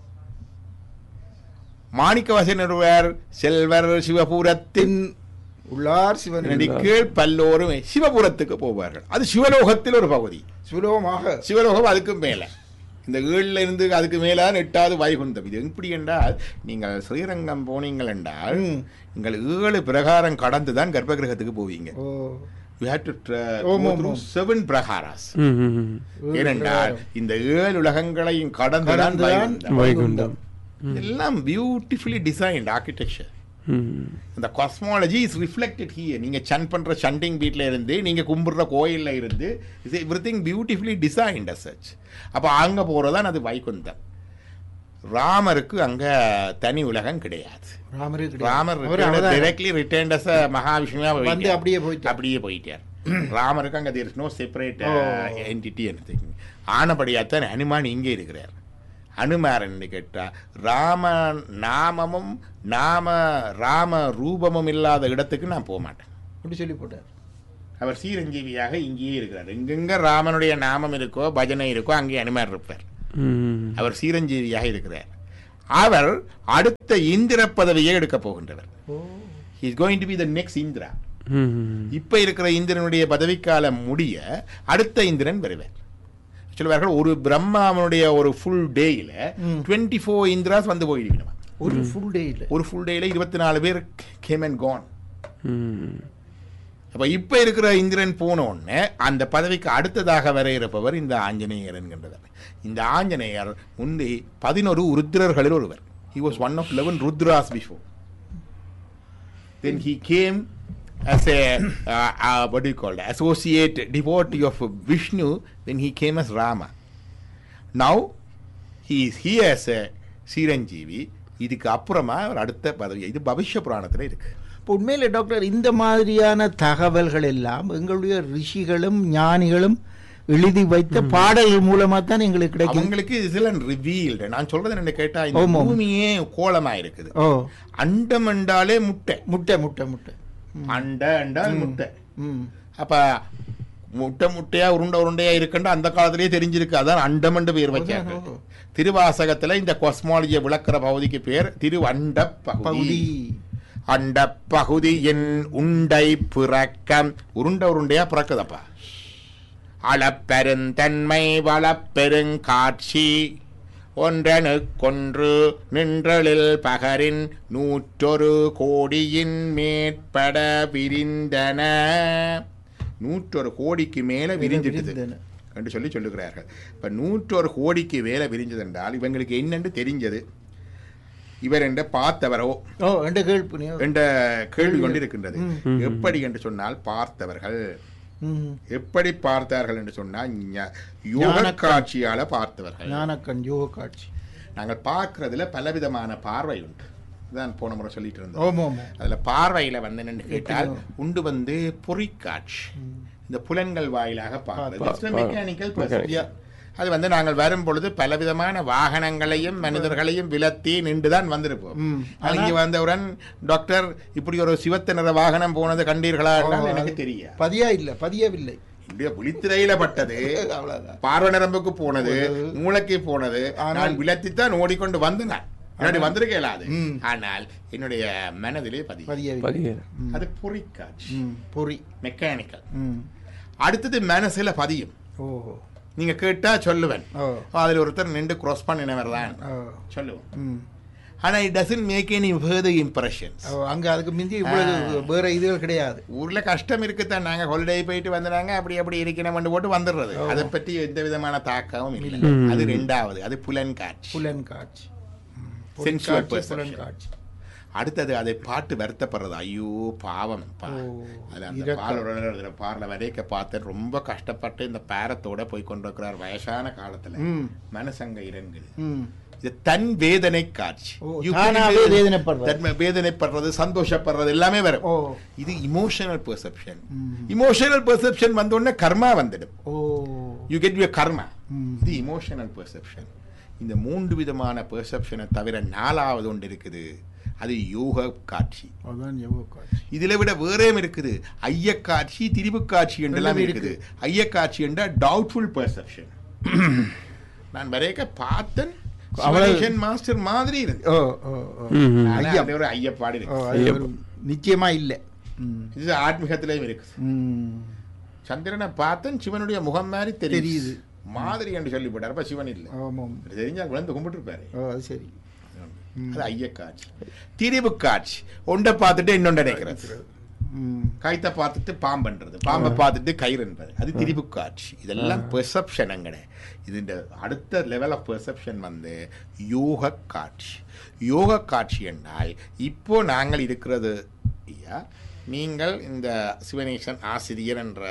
மாணிக்கவாசன் ஒருவர் செல்வர் சிவபுரத்தின்
உள்ளார் சிவன்
கீழ் பல்லோரும் சிவபுரத்துக்கு போவார்கள் அது சிவலோகத்தில் ஒரு பகுதி
சுலோகமாக
சிவலோகம் அதுக்கும் மேல இந்த ஏழுல இருந்து அதுக்கு மேலான எட்டாவது வைகுந்தம் இது எப்படி என்றால் நீங்கள் ஸ்ரீரங்கம் போனீங்கள் என்றால்
ம்.
நீங்கள் ஏழு பிரகாரம் கடந்து தான் கர்ப்பகிரகத்துக்கு போவீங்க
ஓ
you have to
Om, Om, Om.
Seven prakaras
ஏழு
ஏனென்றால்
பிரகாரம்.
இந்த ஏழு உலகங்களையும் கடந்து தான்
கடந்துதான்
வைகுந்தம்
வைகுண்டம்
எல்லாம் பியூட்டிஃபுல்லி டிசைன்ட் ஆர்கிடெக்சர் இந்த காஸ்மாலஜி இஸ் ரிஃப்ளெக்டட் ஹியர் நீங்க சன் பண்ற சண்டிங் வீட்ல இருந்து நீங்க கும்பிடுற கோயில்ல இருந்து is everything beautifully designed such அப்போ அங்க போறதான் அது வைகுந்தம் ராமருக்கு அங்க தனி உலகம் கிடையாது
ராமரே கிடையாது.
ராமர்
அவர் அவதாரம்.
டைரக்ட்லி ரிட்டர்ன்ட் அஸ் மகாவிஷ்ணுவா
வந்து அப்படியே போயிட்டார்.
அப்படியே போயிட்டார் ராமருக்கு அங்க there is no separate entity anything ஆனபடியாத்தான் ஹனுமான் இங்கே இருக்கிறார் அனுமாரன் கேட்டா ராம நாமமும் நாம ராம ரூபமும் இல்லாத இடத்துக்கு நான் போக மாட்டேன்
அப்படி சொல்லி போட்டார்
அவர் சீரஞ்சீவியாக இங்கேயே இருக்கிறார் எங்கெங்க ராமனுடைய நாமம் இருக்கோ பஜனை இருக்கோ அங்கே அனுமார் இருப்பார்
ம்.
அவர் சீரஞ்சீவியாக இருக்கிறார் அவர் அடுத்த இந்திர பதவியை எடுக்க போகின்றவர் is going to be the next Indra
ம்.
இப்ப இருக்கிற இந்திரனுடைய பதவிக்காலம் முடிய அடுத்த இந்திரன் வருவார் சொல்லுவார்கள் ஒரு பிரம்மாவனுடைய ஒரு ஃபுல் டேயில டுவெண்ட்டி ஃபோர் இந்திராஸ் வந்து போயிடுவிடுவான்
ஒரு ஃபுல் டே இல்ல
ஒரு ஃபுல் டேயில இருபத்தி நாலு பேர் கேம் அண்ட் கான்
ம்.
அப்ப இப்ப இருக்கிற இந்திரன் போன உடனே அந்த பதவிக்கு அடுத்ததாக வர இருப்பவர் இந்த ஆஞ்சநேயர் என்கின்றவர் இந்த ஆஞ்சநேயர் முந்தி பதினொரு ருத்ரர்களில் ஒருவர் he was one of eleven Rudras before then he came as a uh, uh, what do you call it associate devotee of vishnu when he came as rama now he is here as a chiranjeevi இதுக்கு அப்புறமா அவர் அடுத்த பதவி இது பவிஷ்ய புராணத்துல இருக்கு
இப்போ உண்மையில doctor இந்த மாதிரியான தகவல்கள் எல்லாம் எங்களுடைய ரிஷிகளும் ஞானிகளும் எழுதி வைத்த பாடல்கள் மூலமா தான் எங்களுக்கு கிடைக்கும்
அவங்களுக்கு இதுல ரிவீல்டு நான் சொல்றது என்ன கேட்டா இந்த
ஆமாம்.
பூமியே கோலமா இருக்குது
ஓ
அண்டம் என்றாலே முட்டை
முட்டை முட்டை முட்டை
அண்ட என்றால் முட்டை
ம்
அப்ப முட்டை முட்டையா உருண்டை உருண்டையா இருக்குன்னு அந்த காலத்திலேயே தெரிஞ்சிருக்கு அதான் அண்டம் என்று பேர் வச்சாங்க
ஓஹோ.
திருவாசகத்துல இந்த கொஸ்மாலஜியை விளக்குற பகுதிக்கு பேர் திரு அண்ட பகுதி
பகுதி
அண்ட பகுதியின் உண்டை பிறக்கம் உருண்டை உருண்டையா பிறக்குதப்பா அளப்பெருந்தன்மை வளப்பெருங்காட்சி ஒன்றனுக்கொன்று நின்றலில் பகரின் நூற்றொரு கோடியின் மேற்பட விரிந்தன நூற்றொரு கோடிக்கு மேல விரிஞ்சிட்டது
விரிந்தன.
என்று சொல்லி சொல்லுகிறார்கள் இப்ப நூற்றொரு கோடிக்கு மேல விரிஞ்சது என்றால் இவங்களுக்கு என்னென்று தெரிஞ்சது இவர் என்ற பார்த்தவரோ
ஓ என்ற கேள்வி
என்ற கேள்வி கொண்டிருக்கின்றது எப்படி என்று சொன்னால் பார்த்தவர்கள்
ம்
எப்படி பார்த்தார்கள் என்று சொன்னால் ஞ- யோக காட்சியால பார்த்தவர்கள்
ஞானக்கண் யோக காட்சி
நாங்கள் பார்க்கறதுல பலவிதமான பார்வை உண்டு இதான் போன முறை சொல்லிட்டு இருந்தோம்
ஓமோ ஓமோ
அதுல பார்வையில வந்து என்னன்னு கேட்டால் உண்டு வந்து பொறிக்காட்சி இந்த புலன்கள் வாயிலாக பார்க்கிறது மெக்கானிக்கல் அது வந்து நாங்கள் வரும் பொழுது பலவிதமான வாகனங்களையும் மனிதர்களையும் விலத்தி நின்றுதான் வந்திருப்போம்
ம்.
ஆனா, இங்க வந்தவுடன் டாக்டர் இப்படி ஒரு சிவத்த நிற வாகனம் போனது கண்டீர்களா என்றால் எனக்கு தெரியாது
பதியா இல்ல பதியவில்லை
இந்திய புலித்திரையில பட்டது
அவ்வளவுதான்
பார்வை நரம்புக்கு போனது மூளைக்கு போனது நான் விலத்தித்தான் ஓடிக்கொண்டு வந்தேன் முன்னாடி வந்திருக்க இயலாது
ம்.
ஆனால் என்னுடைய மனதிலே பதியும்
பதியவில்லை
பதியேறு.
அது பொறிக்காட்சி
ம் பொறி
மெக்கானிக்கல்
ம்
அடுத்தது மனசுல பதியும்
ஓஹோ
நீங்க கேட்டா சொல்லுவேன்
ஓ
அதுல ஒருத்தர் நின்று கிராஸ் பண்ணினவர் தான்
ஓ
சொல்லுவோம்
ம்
ஆனா it doesn't make any further impressions
ஓ, அங்க அதுக்கு மிந்தி இவ்வளவு வேற இதுகள் கிடையாது
ஊர்ல கஷ்டம் இருக்குதான் நாங்க ஹாலிடே போயிட்டு வந்துறாங்க அப்படி அப்படி இருக்கணும்னு போட்டு வந்துடுறது அதை பற்றி எந்த விதமான தாக்கமும் இல்லை அது ரெண்டாவது அது புலன் காட்சி
புலன் காட்சி ம்.
Sensual
பொறிக்காட்சி,
perception.
புலன் காட்சி
அடுத்தது அதை பாட்டு வருத்தப்படுறது ஐயோ பாவம் பா
ஓ,
அது அந்த
இரக்கம்.
பாலோட பார்ல வரைக்க பார்த்து ரொம்ப கஷ்டப்பட்டு இந்த பேரத்தோட போய் கொண்டிருக்கிறார் வயசான காலத்துல
ம்
மனசங்க இறங்குது
ம்
இது தன் வேதனை காட்சி
ஓ,
You
தானாவே
feel-
வேதனைப்படுறது.
தன் வேதனைப்படுறது சந்தோஷப்படுறது எல்லாமே வரும்
ஓ
இது இமோஷனல் பெர்செப்ஷன்
ம்.
இமோஷனல் பெர்செப்ஷன் வந்த உடனே கர்மா வந்துடும்
ஓ
யூ கெட் யூ கர்மா
ம்.
இது இமோஷனல் பெர்செப்ஷன் இந்த மூன்று விதமான பெர்செப்ஷனை தவிர நாலாவது ஒன்று இருக்குது அது யோக காட்சி
அதான் யோக காட்சி
இதுல விட வேறேம் இருக்குது ஐயக்காட்சி திரிவு காட்சி என்றெல்லாம்
எல்லாம்
இருக்குது ஐயக்காட்சி என்ற டவுட்ஃபுல் பெர்செப்ஷன் நான் வரைக்க பார்த்தன்
அவ்வளவு-
மாஸ்டர் மாதிரி இருந்து
ஓ ஓ ஓ
ம், ம்.
ஆனா
ஐயம்.
அதுல ஒரு ஐயப்பாடு
ஓ,
இருக்கு
அது ஒரு நிச்சயமா இல்ல ம்
இது ஆத்மீகத்திலையும் இருக்கு
ம்
சந்திரனை பார்த்தன் சிவனுடைய முகம் மாதிரி தெரியுது
தெரியுது.
மாதிரி என்று சொல்லி போட்டார் அப்ப சிவன் இல்லை
ஆமாம்
தெரிஞ்சா விழுந்து கும்பிட்டு இருப்பாரு
ஓ அது சரி
அது ஐயக்காட்சி திரிவு காட்சி ஒன்றை பார்த்துட்டு இன்னொன்றை நினைக்கிறது
ம்
கைத்தை பார்த்துட்டு பாம்புன்றது பாம்பை பார்த்துட்டு கயிறுன்றது அது திரிவு காட்சி இதெல்லாம் பெர்செப்ஷன் அங்கட இது இந்த அடுத்த லெவல் ஆஃப் பெர்செப்ஷன் வந்து யோக காட்சி யோக காட்சி என்றால் இப்போ நாங்கள் இருக்கிறது ஐயா நீங்கள் இந்த சிவனேசன் ஆசிரியர் என்ற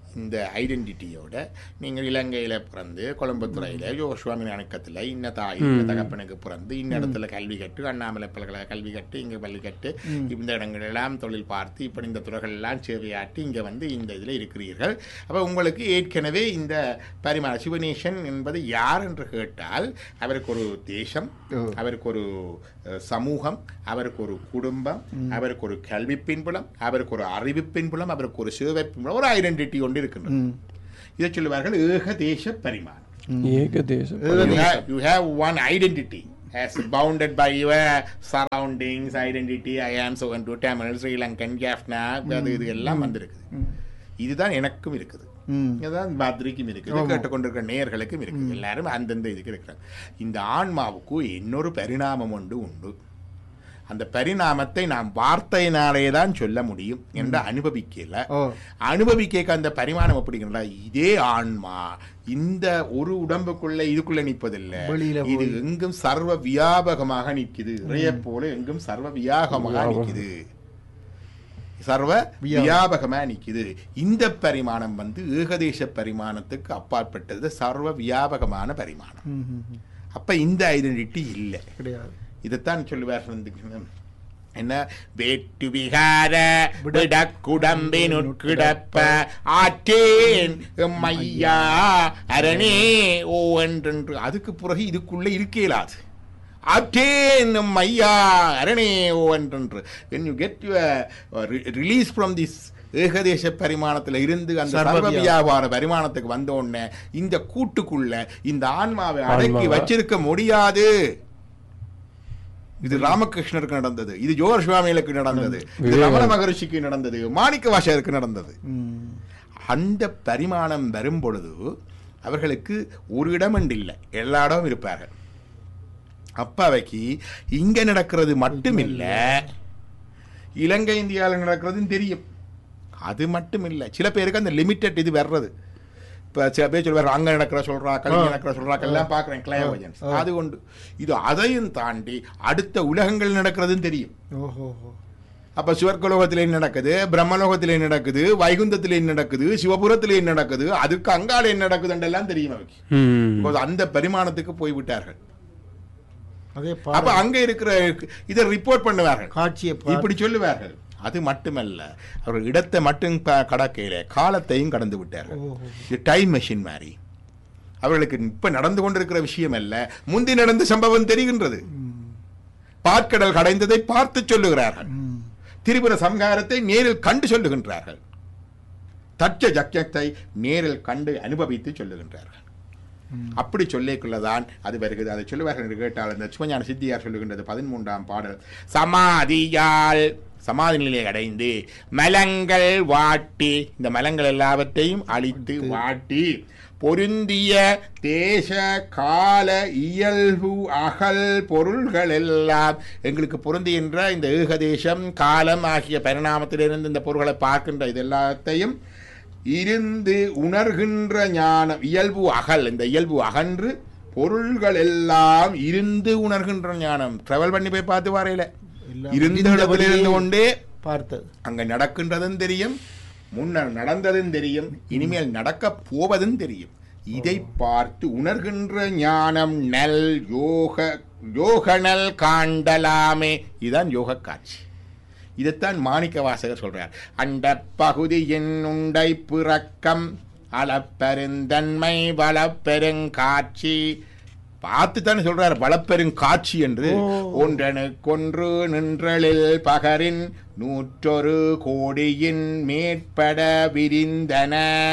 இந்த ஐடென்டிட்டியோட நீங்கள் இலங்கையில் பிறந்து கொழம்புத்துறையில் யோசுவாமி அணுக்கத்தில் இன்ன தாய் இன்ன தகப்பனுக்கு பிறந்து இன்ன இடத்துல கல்வி கட்டு அண்ணாமலை பல்கலை கல்வி கட்டு இங்கே பள்ளி கட்டு இந்த இடங்கள் எல்லாம் தொழில் பார்த்து இப்படி இந்த துறைகள் எல்லாம் சேவையாற்றி இங்கே வந்து இந்த இதில் இருக்கிறீர்கள் அப்போ உங்களுக்கு ஏற்கனவே இந்த பரிமாண சிவநேசன் என்பது யார் என்று கேட்டால் அவருக்கு ஒரு தேசம்
ஓ.
அவருக்கு ஒரு அஹ், சமூகம் அவருக்கு ஒரு குடும்பம் அவருக்கு ஒரு கல்வி பின்புலம் அவருக்கு ஒரு அறிவு பின்புலம் அவருக்கு ஒரு சேவை பின்புலம் ஒரு ஐடென்டிட்டி ஒன்று இருக்கின்றது
ம்.
இதை சொல்லுவார்கள் ஏகதேச பரிமாணம்
ஏகதேசம்
you have, you have one identity as bounded by your surroundings identity i am so and to tamil sri lankan jaffna அது இது எல்லாம் வந்திருக்குது இதுதான் எனக்கும் இருக்குது
ம்.
இதுதான் பாத்ரிக்கும் இருக்குது கேட்டுக்கொண்டிருக்கிற நேயர்களுக்கும் இருக்குது எல்லாரும் அந்தந்த இதுக்கு இருக்கிறாங்க இந்த ஆன்மாவுக்கு இன்னொரு பரிணாமம் ஒன்று உண்டு அந்த பரிணாமத்தை நாம் வார்த்தையினாலே தான் சொல்ல முடியும் என்று அனுபவிக்கல
ஓ
அனுபவிக்க அந்த பரிமாணம் எப்படிங்களா இதே ஆன்மா இந்த ஒரு உடம்புக்குள்ள இதுக்குள்ள நிற்பதில்லை
வெளியில
இது எங்கும் சர்வ வியாபகமாக நிற்குது இறைய போல எங்கும் சர்வ வியாபகமாக நிற்குது சர்வ வியாபகமா நிக்குது இந்த பரிமாணம் வந்து ஏகதேச பரிமாணத்துக்கு அப்பாற்பட்டது சர்வ வியாபகமான பரிமாணம்
ம், ம், ம்.
அப்ப இந்த ஐடென்டிட்டி இல்லை
கிடையாது
இதைத்தான் சொல்லுவார் வந்து என்ன வேட்டு விகார விடக்குடம்பினுட்கிடப்ப ஆற்றேன் மையா அரணே ஓ என்றென்று அதுக்கு பிறகு இதுக்குள்ளே இருக்க இயலாது ஆற்றேன் மையா அரணே ஓ என்றென்று when you get your uh, re- release from this ஏகதேச பரிமாணத்துல இருந்து அந்த
சர்வ
சர்வ வியாபார பரிமாணத்துக்கு வந்த உடனே இந்த கூட்டுக்குள்ள இந்த ஆன்மாவை அடக்கி
ஆன்மாவை.
வச்சிருக்க முடியாது இது ராமகிருஷ்ணருக்கு நடந்தது இது ஜோர் சுவாமிகளுக்கு நடந்தது இது
விவேகானந்த-
ரமண மகரிஷிக்கு நடந்தது மாணிக்க வாசகருக்கு நடந்தது
ம்.
அந்த பரிமாணம் வரும் பொழுது அவர்களுக்கு ஒரு இடம் இல்லை எல்லா இடமும் இருப்பார்கள் அப்பாவைக்கு இங்க நடக்கிறது மட்டும் இல்ல இலங்கை இந்தியாவில் நடக்கிறதும் தெரியும் அது மட்டும் இல்லை சில பேருக்கு அந்த லிமிட்டட் இது வர்றது இப்போ சில பேர் சொல்வார் அங்க நடக்கிற சொல்றா கல்வி நடக்கிற சொல்றாக்கெல்லாம் பார்க்குறேன் கிளையோஜன்ஸ் அது கொண்டு இது அதையும் தாண்டி அடுத்த உலகங்கள் நடக்கிறதும் தெரியும்
ஓஹோ ஓஹோ.
அப்ப சிவர்கலோகத்திலே நடக்குது பிரம்மலோகத்திலே நடக்குது வைகுந்தத்திலே நடக்குது சிவபுரத்திலே நடக்குது அதுக்கு அங்கால என்ன நடக்குதுன்றெல்லாம் தெரியும் அவைக்கு
ம்
Because அந்த பரிமாணத்துக்கு போய் விட்டார்கள்
அதே
அப்ப
பாடல்
அங்க இருக்கிற இதை ரிப்போர்ட் பண்ணுவார்கள்
காட்சியை பா-
இப்படி சொல்லுவார்கள் அது மட்டுமல்ல அவர்கள் இடத்தை மட்டும் ப- கடக்கையில காலத்தையும் கடந்து விட்டார்கள்
ஓஹோ.
இது டைம் மெஷின் மாதிரி அவர்களுக்கு இப்ப நடந்து கொண்டிருக்கிற விஷயம் அல்ல முந்தி நடந்த சம்பவம் தெரிகின்றது
ம்.
பார்க்கடல் கடைந்ததை பார்த்து சொல்லுகிறார்கள்
ம்.
திரிபுர சம்ஹாரத்தை நேரில் கண்டு சொல்லுகின்றார்கள் தட்ச ஜக்கியத்தை நேரில் கண்டு அனுபவித்து சொல்லுகின்றார்கள் அப்படி சொல்லிக்குள்ளதான் அது வருகிறது அதை சொல்லுவார்கள் என்று கேட்டால் இந்த சிவஞான சித்தியார் சொல்லுகின்றது பதிமூன்றாம் பாடல் சமாதியால் சமாதி நிலையை அடைந்து மலங்கள் வாட்டி இந்த மலங்கள் எல்லாவற்றையும் அழித்து வாட்டி பொருந்திய தேச கால இயல்பு அகல் பொருள்கள் எல்லாம் எங்களுக்கு பொருந்துகின்ற இந்த ஏகதேசம் காலம் ஆகிய பரிணாமத்திலிருந்து இந்த பொருள்களை பார்க்கின்ற இது எல்லாத்தையும் இருந்து உணர்கின்ற ஞானம் இயல்பு அகல் இந்த இயல்பு அகன்று பொருள்கள் எல்லாம் இருந்து உணர்கின்ற ஞானம் டிராவல் பண்ணி போய் பார்த்து வரையில
எல்லாம்
இருந்த இடத்துல இருந்து கொண்டே
பார்த்தது
அங்க நடக்கின்றதும் தெரியும் முன்னர் நடந்ததும் தெரியும் இனிமேல் நடக்க போவதும் தெரியும் இதை பார்த்து உணர்கின்ற ஞானம் நல் யோக யோகனல் காண்டலாமே இதுதான் யோக காட்சி இதைத்தான் மாணிக்க வாசகர் சொல்றார் அந்த பகுதியின் உண்டை பிறக்கம் அளப்பெருந்தன்மை வளப்பெருங்காட்சி பார்த்து தானே சொல்றார் வளப்பெருங்காட்சி என்று ஒன்றனுக்கொன்று நின்றலில் பகரின் நூற்றொரு கோடியின் மேற்பட விரிந்தன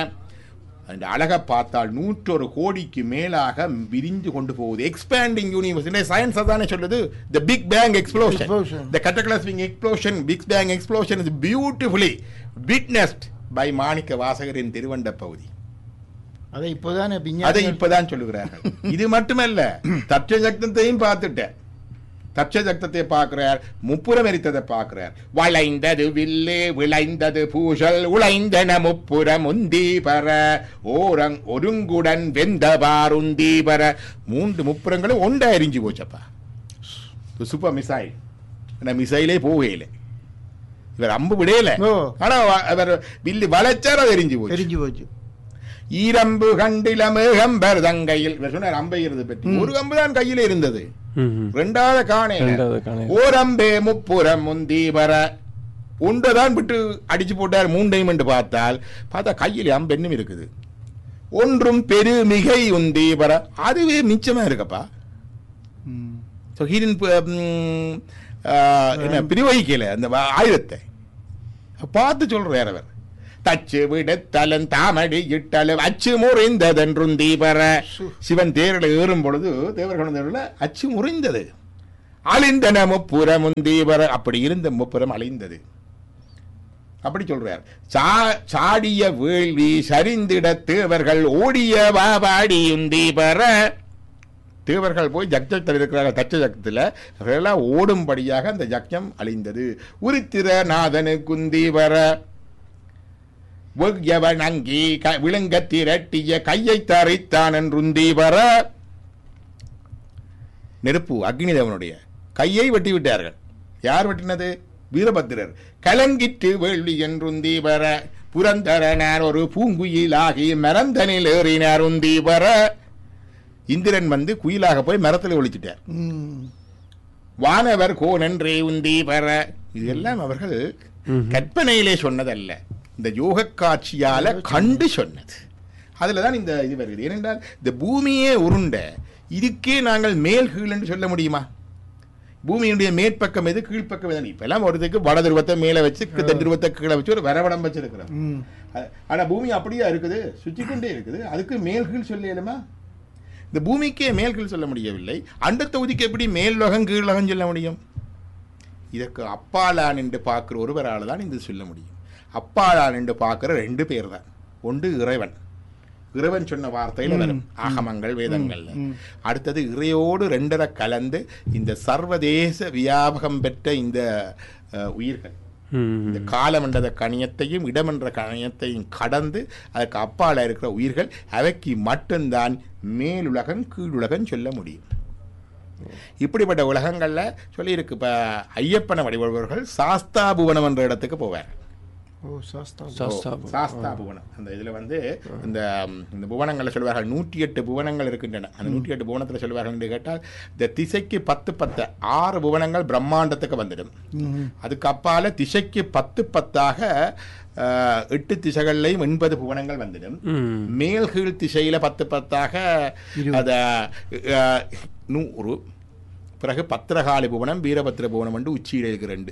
அந்த அழகை பார்த்தால் நூற்றொரு கோடிக்கு மேலாக விரிந்து கொண்டு போகுது எக்ஸ்பேண்டிங் யூனிவர்ஸ் சயின்ஸ் அதானே சொல்லுது the big bang explosion
Explosion.
The cataclysmic explosion big bang explosion is beautifully witnessed by மாணிக்க வாசகரின் திருவண்ட பகுதி
அதை இப்போதானே
அதை
விஞ்ஞானிகள்
இப்பதான் சொல்லுகிறார்கள் இது மட்டுமல்ல தட்ச சக்தத்தையும் பார்த்துட்டேன் தட்ச சக்தத்தை பார்க்கிறார் முப்புறம் எரித்ததை பார்க்கிறார் வளைந்தது வில்லு விளைந்தது பூசல் உழைந்தன முப்புறம் உந்தி பர ஓரங் ஒருங்குடன் வெந்த பாருந்தி பர மூன்று முப்புறங்களும் ஒண்டா எரிஞ்சு போச்சப்பா சூப்பர் மிசைல் ஆனால் மிசைலே போகையில இவர் அம்பு விடையல
ஓ.
ஆனா வ- அவர் வில்லு வளைச்சார் அது எரிஞ்சு போச்சு
தெரிஞ்சு போச்சு
ஈரம்பு கண்டில மேகம்பர் தங்கையில் இவர் சொன்னார் அம்பைகிறது பற்றி ஒரு அம்பு தான் கையில இருந்தது
ம்.
ரெண்டாவது காணே
ரெண்டாவது காணேன்.
ஓரம்பே முப்புறம் முந்தி வர ஒன்றைதான் விட்டு அடிச்சு போட்டார் மூண்டையும் என்று பார்த்தால் பார்த்தா கையில் அம்பு என்னும் இருக்குது ஒன்றும் பெரு மிகை உந்தி வர அதுவே மிச்சமா இருக்கப்பா
ம்.
ஸோ ஹீரின் என்ன பிரிவகிக்கல அந்த வ- ஆயுதத்தை பார்த்து சொல்றார் அவர் தச்சு விடத்தலன் தாமடி இட்டல அச்சு முறிந்ததென்றும் தீபர சிவன் தேரில் ஏறும் பொழுது தேவர்கள் தேரில் அச்சு முறிந்தது அழிந்தன முப்புறமும் தீபர அப்படி இருந்த முப்புறம் அழிந்தது அப்படி சொல்றார் சா சாடிய வேள்வி சரிந்திட தேவர்கள் ஓடிய வாபாடியும் தீபர தேவர்கள் போய் ஜக்ஜத்தில் இருக்கிறார்கள் தச்ச ஜக்தத்தில் அவர்களெல்லாம் ஓடும்படியாக அந்த ஜக்ஞம் அழிந்தது உரித்திர நாதனு குந்தி வர வெய்யவன் அங்கி க- விழுங்க திரட்டிய கையை தரைத்தான் என்றுந்தி வர நெருப்பு அக்னிதேவனுடைய கையை வெட்டி விட்டார்கள் யார் வெட்டினது வீரபத்திரர் கலங்கிட்டு வேள்வி என்றுந்தி வர புரந்தரனார் ஒரு பூங்குயிலாகி மரந்தனில் ஏறினார் உந்தி வர இந்திரன் வந்து குயிலாக போய் மரத்தில் ஒழிச்சிட்டார்
ம்.
வானவர் கோனன்றே உந்தி வர இதெல்லாம் அவர்கள் கற்பனையிலே சொன்னதல்ல இந்த யோக காட்சியால கண்டு சொன்னது அதுல தான் இந்த இது வருகிறது ஏனென்றால் இந்த பூமியே உருண்ட இதுக்கே நாங்கள் மேல் கீழ் என்று சொல்ல முடியுமா பூமியினுடைய மேற்பக்கம் எது கீழ்ப்பக்கம் எது இப்ப எல்லாம் ஒருத்துக்கு வட துருவத்தை மேலே வச்சு தென் துருவத்தை கீழே வச்சு ஒரு வரவடம் வச்சிருக்கிறோம்
ம்.
அ- ஆனா பூமி அப்படியே இருக்குது சுற்றிக்கொண்டே இருக்குது அதுக்கு மேல் கீழ் சொல்லலுமா இந்த பூமிக்கே மேல் கீழ் சொல்ல முடியவில்லை அண்ட தொகுதிக்கு எப்படி மேல் லோகம் கீழ் லோகம் சொல்ல முடியும் இதற்கு அப்பாலான் என்று பார்க்கிற ஒருவரால் தான் இது சொல்ல முடியும் அப்பாலான் என்று பார்க்கிற ரெண்டு பேர் தான் ஒன்று இறைவன் இறைவன் சொன்ன வார்த்தையில் வரும் ஆகமங்கள் வேதங்கள்ல அடுத்தது இறையோடு ரெண்டரை கலந்து இந்த சர்வதேச வியாபகம் பெற்ற இந்த அஹ், உயிர்கள்
ம்.
இந்த காலம் என்ற கணியத்தையும் இடம் என்ற கணியத்தையும் கடந்து அதுக்கு அப்பால இருக்கிற உயிர்கள் அவைக்கு மட்டும்தான் மேலுலகம் கீழுலகம் சொல்ல முடியும் இப்படிப்பட்ட உலகங்கள்ல சொல்லியிருக்கு இப்ப ஐயப்பனை வழிபடுபவர்கள் சாஸ்தாபுவனம் என்ற இடத்துக்கு போவார்
ஓ சாஸ்தா
சாஸ்தாபம்.
சாஸ்தா புவனம் அந்த இதுல வந்து இந்த ம், இந்த புவனங்கள்ல சொல்வார்கள் நூற்றி எட்டு புவனங்கள் இருக்கின்றன அந்த நூற்றி எட்டு புவனத்துல சொல்வார்கள் என்று கேட்டால் இந்த திசைக்கு பத்து பத்து ஆறு புவனங்கள் பிரம்மாண்டத்துக்கு வந்துடும்
ம்.
அதுக்கு அப்பால திசைக்கு பத்து பத்தாக அஹ், எட்டு திசைகள்லையும் எண்பது புவனங்கள் வந்துடும்
ம்.
மேல் கீழ் திசையில பத்து பத்தாக அத அஹ், நூறு பிறகு பத்திரகாளி புவனம் வீரபத்திர புவனம் வந்து உச்சியில் இருக்கிற ரெண்டு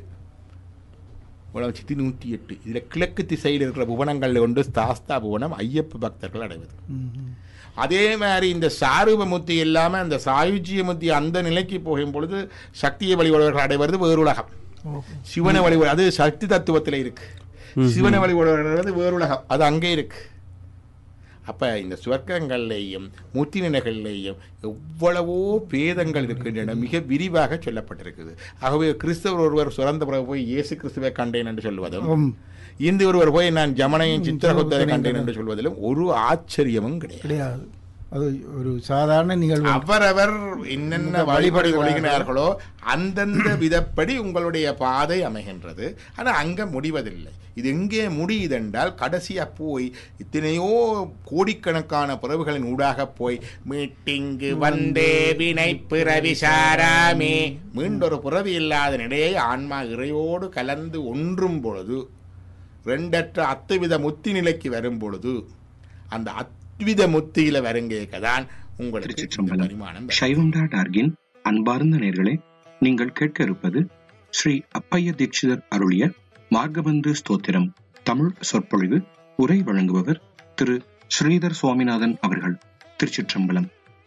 உலகம் சித்தி நூற்றி எட்டு இதில் கிழக்கு திசையில் இருக்கிற புவனங்கள் கொண்டு சாஸ்தா புவனம் ஐயப்ப பக்தர்கள் அடைவது
ம்.
அதே மாதிரி இந்த சாரூபமுத்தி இல்லாமல் அந்த சாயுஜ்யமுத்தி அந்த நிலைக்கு போகும் பொழுது சக்தியை வழிபடுவர்கள் அடைவது வேறு உலகம் சிவனை வழிபடு அது சக்தி தத்துவத்தில் இருக்கு சிவனை வழிபடுவது வேறு உலகம் அது அங்கே இருக்கு அப்ப இந்த சுவர்க்கங்கள்லேயும் முத்தி நிலைகள்லேயும் எவ்வளவோ பேதங்கள் இருக்கின்றன மிக விரிவாக சொல்லப்பட்டிருக்குது ஆகவே கிறிஸ்தவர் ஒருவர் சுரந்த பிறகு போய் இயேசு கிறிஸ்துவை கண்டேன் என்று சொல்வதும்
ஆம்.
இந்து ஒருவர் போய் நான் ஜமனையும் சித்திரகுப்தரை கண்டேன் என்று சொல்வதிலும் ஒரு ஆச்சரியமும் கிடையாது
கிடையாது அது ஒரு சாதாரண நிகழ்வு
அவரவர் என்னென்ன வழிபடி கொள்கிறார்களோ அந்தந்த விதப்படி உங்களுடைய பாதை அமைகின்றது ஆனா அங்க முடிவதில்லை இது எங்கே முடியுதென்றால் கடைசியா போய் இத்தனையோ கோடிக்கணக்கான பிறவுகளின் ஊடாக போய் மீட்டிங்கு வந்தே வினை பிறவி சாராமே மீண்டொரு பிறவி இல்லாத நிலையை ஆன்மா இறையோடு கலந்து ஒன்றும் பொழுது ரெண்டற்ற அத்துவித முத்தி நிலைக்கு வரும் பொழுது அந்த அத்வித முத்தியில வருங்கேக்கதான் உங்களுக்கு இந்த
திருச்சிற்றம்பலம்
பரிமாணம் வரும்.
சைவம் டாட் ஆர்கின் அன்பார்ந்த நேர்களே நீங்கள் கேட்க இருப்பது ஸ்ரீ அப்பைய தீட்சிதர் அருளிய மார்கபந்து ஸ்தோத்திரம் தமிழ் சொற்பொழிவு உரை வழங்குபவர் திரு ஸ்ரீதர் சுவாமிநாதன் அவர்கள் திருச்சிற்றம்பலம்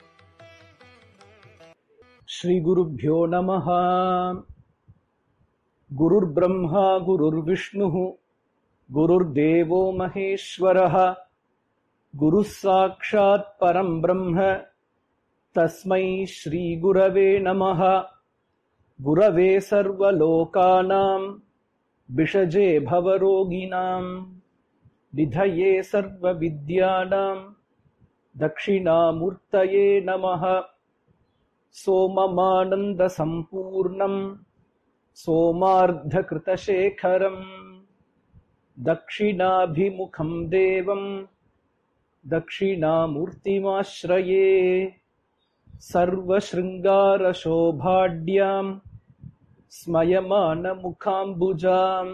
श्रीगुरुभ्यो नमः गुरुर्ब्रह्मा गुरुर्विष्णुः गुरुर्देवो महेश्वरः गुरुः साक्षात् परं ब्रह्म तस्मै श्रीगुरवे नमः गुरवे सर्वलोकानां विषजे भवरोगिणां निधये सर्वविद्यानां दक्षिणामूर्तये नमः सोममानन्दसम्पूर्णम् सोमार्धकृतशेखरम् दक्षिणाभिमुखम् देवम् दक्षिणामूर्तिमाश्रये सर्वशृङ्गारशोभाढ्याम् स्मयमानमुखाम्बुजाम्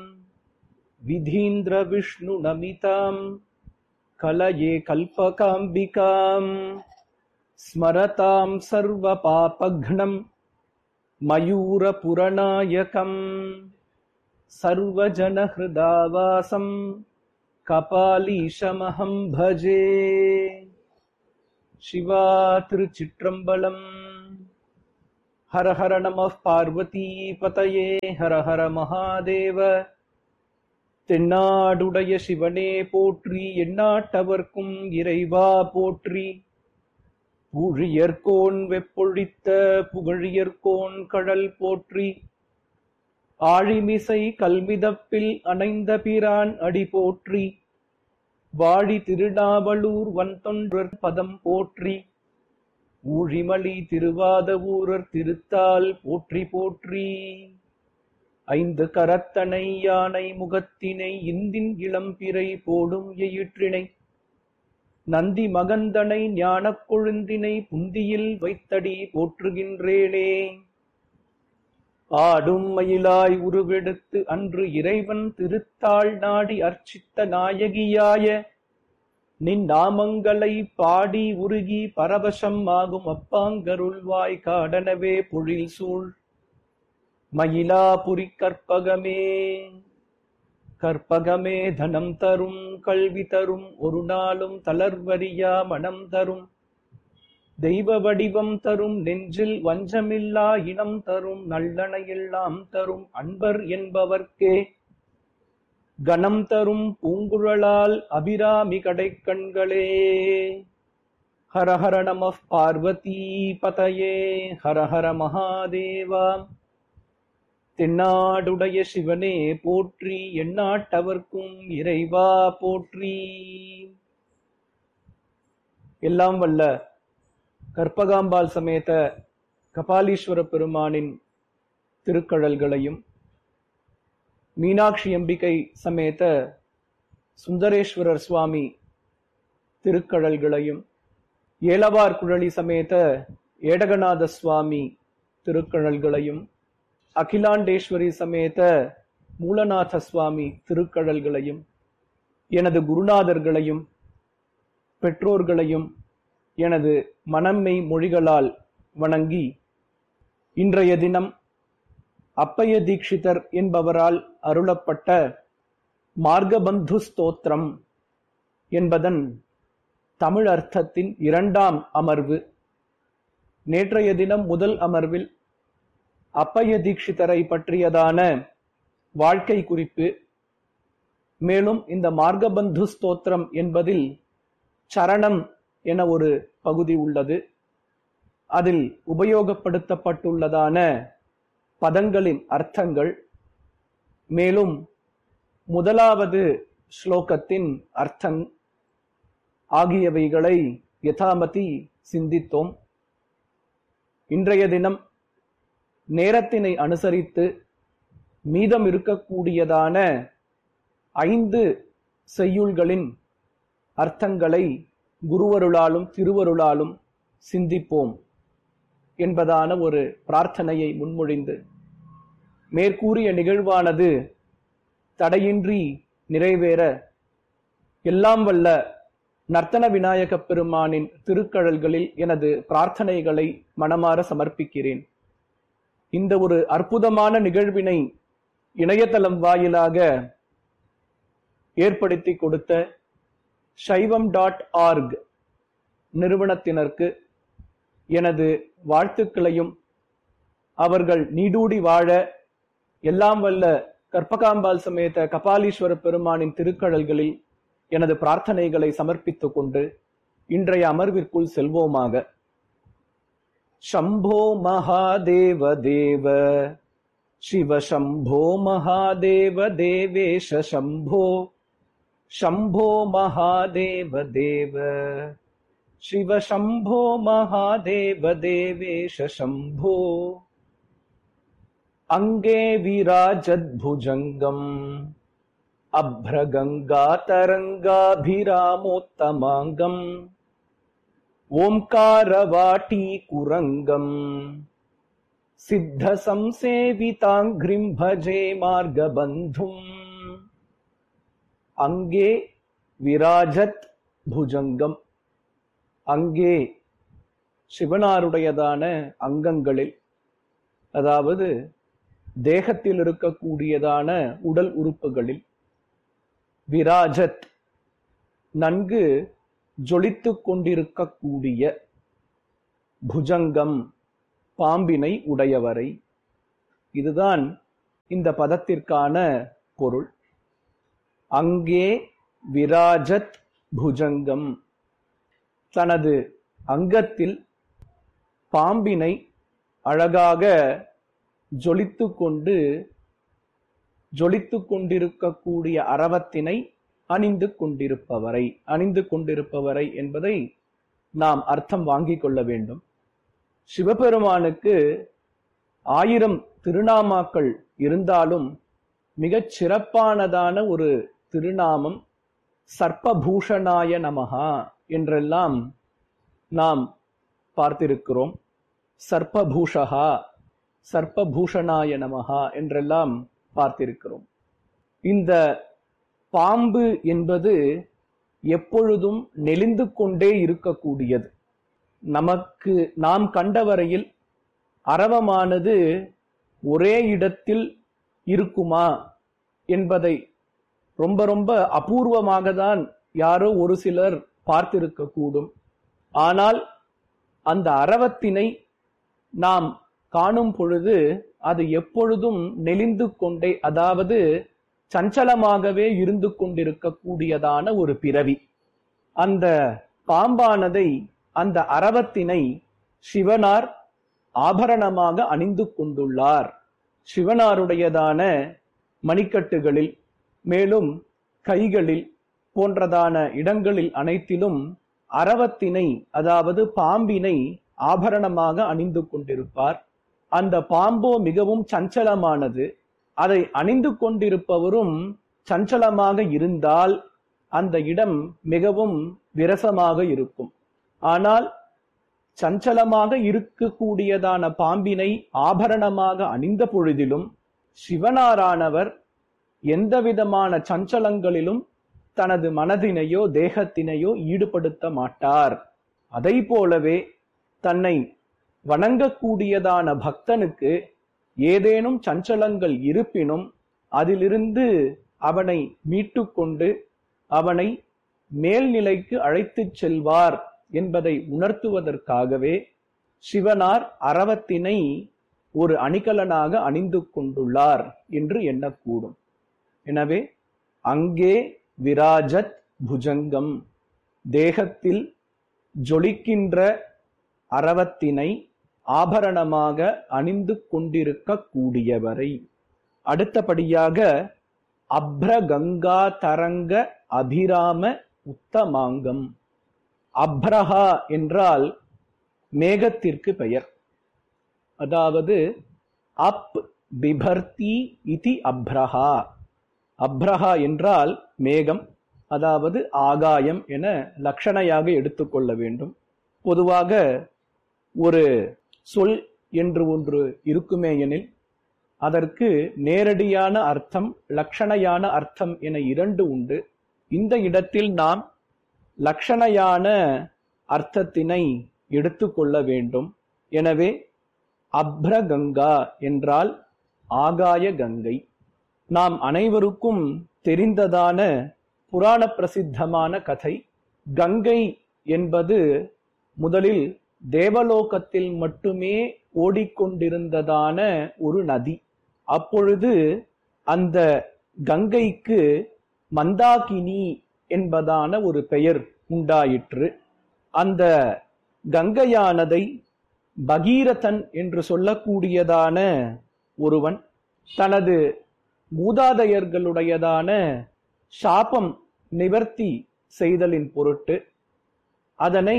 विधीन्द्रविष्णुनमिताम् कलये कल्पकाम्बिकाम् स्मरताम् सर्वपापघ्नम् मयूरपुरनायकम् सर्वजनहृदावासम् कपालीशमहम् भजे शिवा திருச்சிற்றம்பலம் ஹர ஹர நம பார்வதி பதயே ஹர ஹர மகாதேவ தென்னாடுடைய சிவனே போற்றி எந்நாட்டவர்க்கும் இறைவா போற்றி பூழியர்கோன் வெப்பொழித்த புகழியர்கோன் கடல் போற்றி ஆழிமிசை கல்மிதப்பில் அணைந்த பிரான் அடி போற்றி வாழி திருநாவலூர் வன்தொன்றர் பதம் போற்றி ஊழிமலி திருவாத ஊரர் திருத்தால் போற்றி போற்றி ஐந்து கரத்தனை யானை முகத்தினை இந்தின் இளம்பிறை போடும் எயிற்றினை நந்தி மகந்தனை ஞானக் கொழுந்தினை புந்தியில் வைத்தடி போற்றுகின்றேனே ஆடும் மயிலாய் உருவெடுத்து அன்று இறைவன் திருத்தாள் நாடி அர்ச்சித்த நாயகியாய நின் நாமங்களை பாடி உருகி பரவசம் ஆகும் அப்பாங்கருள்வாய் காடனவே பொழில் சூழ் மயிலாபுரி கற்பகமே கற்பகமே தனம் தரும் கல்வி தரும் ஒரு நாளும் தளர்வரியா மனம் தரும் தெய்வ வடிவம் தரும் நெஞ்சில் வஞ்சமில்லா இனம் தரும் நல்லணையெல்லாம் தரும் அன்பர் என்பவர்க்கே கணம் தரும் பூங்குழலால் அபிராமி கடைக்கண்களே ஹர ஹர நம பார்வதி பதயே ஹர ஹர மகாதேவா தென்னாடுடைய சிவனே போற்றி எந்நாட்டவர்க்கும் இறைவா போற்றி எல்லாம் வல்ல கற்பகாம்பாள் சமேத கபாலீஸ்வர பெருமானின் திருக்கழல்களையும் மீனாட்சி அம்பிகை சமேத சுந்தரேஸ்வரர் சுவாமி திருக்கழல்களையும் ஏலவார் குழலி சமேத ஏடகநாத சுவாமி திருக்கழல்களையும் அகிலாண்டேஸ்வரி சமேத மூலநாத சுவாமி திருக்கழல்களையும் எனது குருநாதர்களையும் பெற்றோர்களையும் எனது மனம்மை மொழிகளால் வணங்கி இன்றைய தினம் அப்பைய தீட்சிதர் என்பவரால் அருளப்பட்ட மார்கபந்து ஸ்தோத்திரம் என்பதன் தமிழ் அர்த்தத்தின் இரண்டாம் அமர்வு நேற்றைய தினம் முதல் அமர்வில் அப்பைய தீட்சிதரை பற்றியதான வாழ்க்கை குறிப்பு மேலும் இந்த மார்கபந்து ஸ்தோத்திரம் என்பதில் சரணம் என ஒரு பகுதி உள்ளது அதில் உபயோகப்படுத்தப்பட்டுள்ளதான பதங்களின் அர்த்தங்கள் மேலும் முதலாவது ஸ்லோகத்தின் அர்த்தம் ஆகியவைகளை யதாமதி சிந்தித்தோம் இன்றைய தினம் நேரத்தினை அனுசரித்து மீதம் இருக்கக்கூடியதான ஐந்து செய்யுள்களின் அர்த்தங்களை குருவருளாலும் திருவருளாலும் சிந்திப்போம் என்பதான ஒரு பிரார்த்தனையை முன்மொழிந்து மேற்கூறிய நிகழ்வானது தடையின்றி நிறைவேற எல்லாம் வல்ல நர்த்தன விநாயகப் பெருமானின் திருக்கழல்களில் எனது பிரார்த்தனைகளை மனமாற சமர்ப்பிக்கிறேன் இந்த ஒரு அற்புதமான நிகழ்வினை இணையதளம் வாயிலாக ஏற்படுத்தி கொடுத்த சைவம் டாட் ஆர்க் நிறுவனத்தினருக்கு எனது வாழ்த்துக்களையும் அவர்கள் நீடூடி வாழ எல்லாம் வல்ல கற்பகாம்பாள் சமேத கபாலீஸ்வர பெருமானின் திருக்கழல்களில் எனது பிரார்த்தனைகளை சமர்ப்பித்துக் கொண்டு இன்றைய அமர்விற்குள் செல்வோமாக शम्भो महादेव देव शिव शम्भो महादेव देवेश शम्भो शम्भो महादेव देव शिव शम्भो महादेव देवेश शम्भो अङ्गे विराजद्भुजङ्गम् अभ्रगङ्गातरङ्गाभिरामोत्तमाङ्गम् ओङ्कारवाटीकुरङ्गम् सिद्धसंसेविताङ्घ्रिम् भजे मार्गबन्धुम् அங்கே விராஜத் புஜங்கம் அங்கே சிவனாருடையதான அங்கங்களில் அதாவது தேகத்தில் இருக்கக்கூடியதான உடல் உறுப்புகளில் விராஜத் நன்கு ஜொலித்துக் கொண்டிருக்கக்கூடிய புஜங்கம் பாம்பினை உடையவரை இதுதான் இந்த பதத்திற்கான பொருள் அங்கே விராஜத் புஜங்கம் தனது அங்கத்தில் பாம்பினை அழகாக ஜொலித்துக் கொண்டு ஜொலித்துக் கொண்டிருக்கக்கூடிய அரவத்தினை அணிந்து கொண்டிருப்பவரை அணிந்து கொண்டிருப்பவரை என்பதை நாம் அர்த்தம் வாங்கிக் கொள்ள வேண்டும் சிவபெருமானுக்கு ஆயிரம் திருநாமாக்கள் இருந்தாலும் மிகச் சிறப்பானதான ஒரு திருநாமம் சர்ப்பபூஷணாய நமகா என்றெல்லாம் நாம் பார்த்திருக்கிறோம் சர்ப்பபூஷகா சர்ப்பபூஷணாய நமகா என்றெல்லாம் பார்த்திருக்கிறோம் இந்த பாம்பு என்பது எப்பொழுதும் நெளிந்து கொண்டே இருக்கக்கூடியது நமக்கு நாம் கண்டவரையில் அரவமானது ஒரே இடத்தில் இருக்குமா என்பதை ரொம்ப ரொம்ப அபூர்வமாக தான் யாரோ ஒரு சிலர் பார்த்திருக்க கூடும் ஆனால் அந்த அரவத்தினை நாம் காணும் பொழுது அது எப்பொழுதும் நெளிந்து கொண்டே அதாவது சஞ்சலமாகவே இருந்து கொண்டிருக்கக்கூடியதான ஒரு பிறவி அந்த பாம்பானதை அந்த அரவத்தினை சிவனார் ஆபரணமாக அணிந்து கொண்டுள்ளார் சிவனாருடையதான மணிக்கட்டுகளில் மேலும் கைகளில் போன்றதான இடங்களில் அனைத்திலும் அரவத்தினை அதாவது பாம்பினை ஆபரணமாக அணிந்து கொண்டிருப்பார் அந்த பாம்போ மிகவும் சஞ்சலமானது அதை அணிந்து கொண்டிருப்பவரும் சஞ்சலமாக இருந்தால் அந்த இடம் மிகவும் விரசமாக இருக்கும் ஆனால் சஞ்சலமாக இருக்கக்கூடியதான பாம்பினை ஆபரணமாக அணிந்த பொழுதிலும் சிவனாரானவர் எந்த விதமான சஞ்சலங்களிலும் தனது மனதினையோ தேகத்தினையோ ஈடுபடுத்த மாட்டார் அதை போலவே தன்னை வணங்கக்கூடியதான பக்தனுக்கு ஏதேனும் சஞ்சலங்கள் இருப்பினும் அதிலிருந்து அவனை மீட்டுக்கொண்டு அவனை மேல்நிலைக்கு அழைத்துச் செல்வார் என்பதை உணர்த்துவதற்காகவே சிவனார் அரவத்தினை ஒரு அணிகலனாக அணிந்து கொண்டுள்ளார் என்று எண்ணக்கூடும் எனவே அங்கே விராஜத் புஜங்கம் தேகத்தில் ஜொலிக்கின்ற அரவத்தினை ஆபரணமாக அணிந்து கொண்டிருக்க கூடியவரை அடுத்தபடியாக அப்ரகங்கா தரங்க அபிராம உத்தமாங்கம் அப்ரஹா என்றால் மேகத்திற்கு பெயர் அதாவது அப் பிபர்த்தி இதி அப்ரஹா அப்ரஹா என்றால் மேகம் அதாவது ஆகாயம் என லட்சணையாக எடுத்துக்கொள்ள வேண்டும் பொதுவாக ஒரு சொல் என்று ஒன்று இருக்குமே எனில் அதற்கு நேரடியான அர்த்தம் லட்சணையான அர்த்தம் என இரண்டு உண்டு இந்த இடத்தில் நாம் லட்சணையான அர்த்தத்தினை எடுத்துக்கொள்ள வேண்டும் எனவே அப்ரகங்கா என்றால் ஆகாய கங்கை நாம் அனைவருக்கும் தெரிந்ததான புராண பிரசித்தமான கதை கங்கை என்பது முதலில் தேவலோகத்தில் மட்டுமே ஓடிக்கொண்டிருந்ததான ஒரு நதி அப்பொழுது அந்த கங்கைக்கு மந்தாகினி என்பதான ஒரு பெயர் உண்டாயிற்று அந்த கங்கையானதை பகீரதன் என்று சொல்லக்கூடியதான ஒருவன் தனது மூதாதையர்களுடையதான சாபம் நிவர்த்தி செய்தலின் பொருட்டு அதனை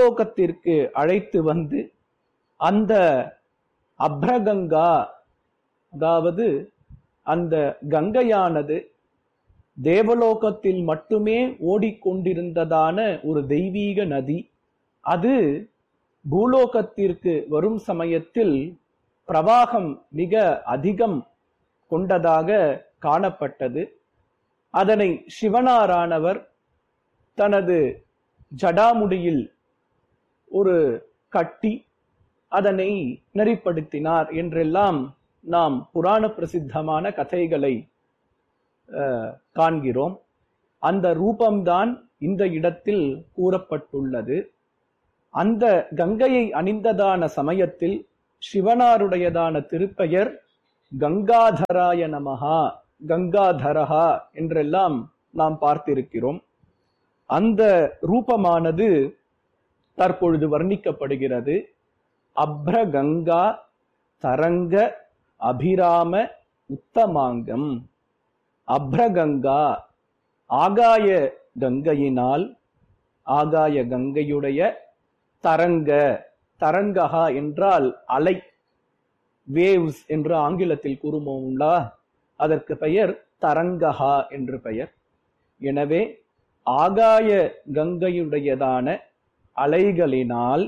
பூலோகத்திற்கு அழைத்து வந்து அந்த அப்ரகங்கா அதாவது அந்த கங்கையானது தேவலோகத்தில் மட்டுமே ஓடிக்கொண்டிருந்ததான ஒரு தெய்வீக நதி அது பூலோகத்திற்கு வரும் சமயத்தில் பிரவாகம் மிக அதிகம் கொண்டதாக காணப்பட்டது அதனை சிவனாரானவர் தனது ஜடாமுடியில் ஒரு கட்டி அதனை நெறிப்படுத்தினார் என்றெல்லாம் நாம் புராண பிரசித்தமான கதைகளை அஹ், காண்கிறோம் அந்த ரூபம்தான் இந்த இடத்தில் கூறப்பட்டுள்ளது அந்த கங்கையை அணிந்ததான சமயத்தில் சிவனாருடையதான திருப்பெயர் கங்காதராய நமஹா கங்காதரஹா என்றெல்லாம் நாம் பார்த்திருக்கிறோம் அந்த ரூபமானது தற்பொழுது வர்ணிக்கப்படுகிறது அப்ரகங்கா தரங்க அபிராம உத்தமாங்கம் அப்ரகங்கா ஆகாய கங்கையினால் ஆகாய கங்கையுடைய தரங்க தரங்கஹா என்றால் அலை வேவ்ஸ் என்று ஆங்கிலத்தில் கூறுமோங்களா அதற்கு பெயர் தரங்கஹா என்று பெயர் எனவே ஆகாய கங்கையுடையதான அலைகளினால்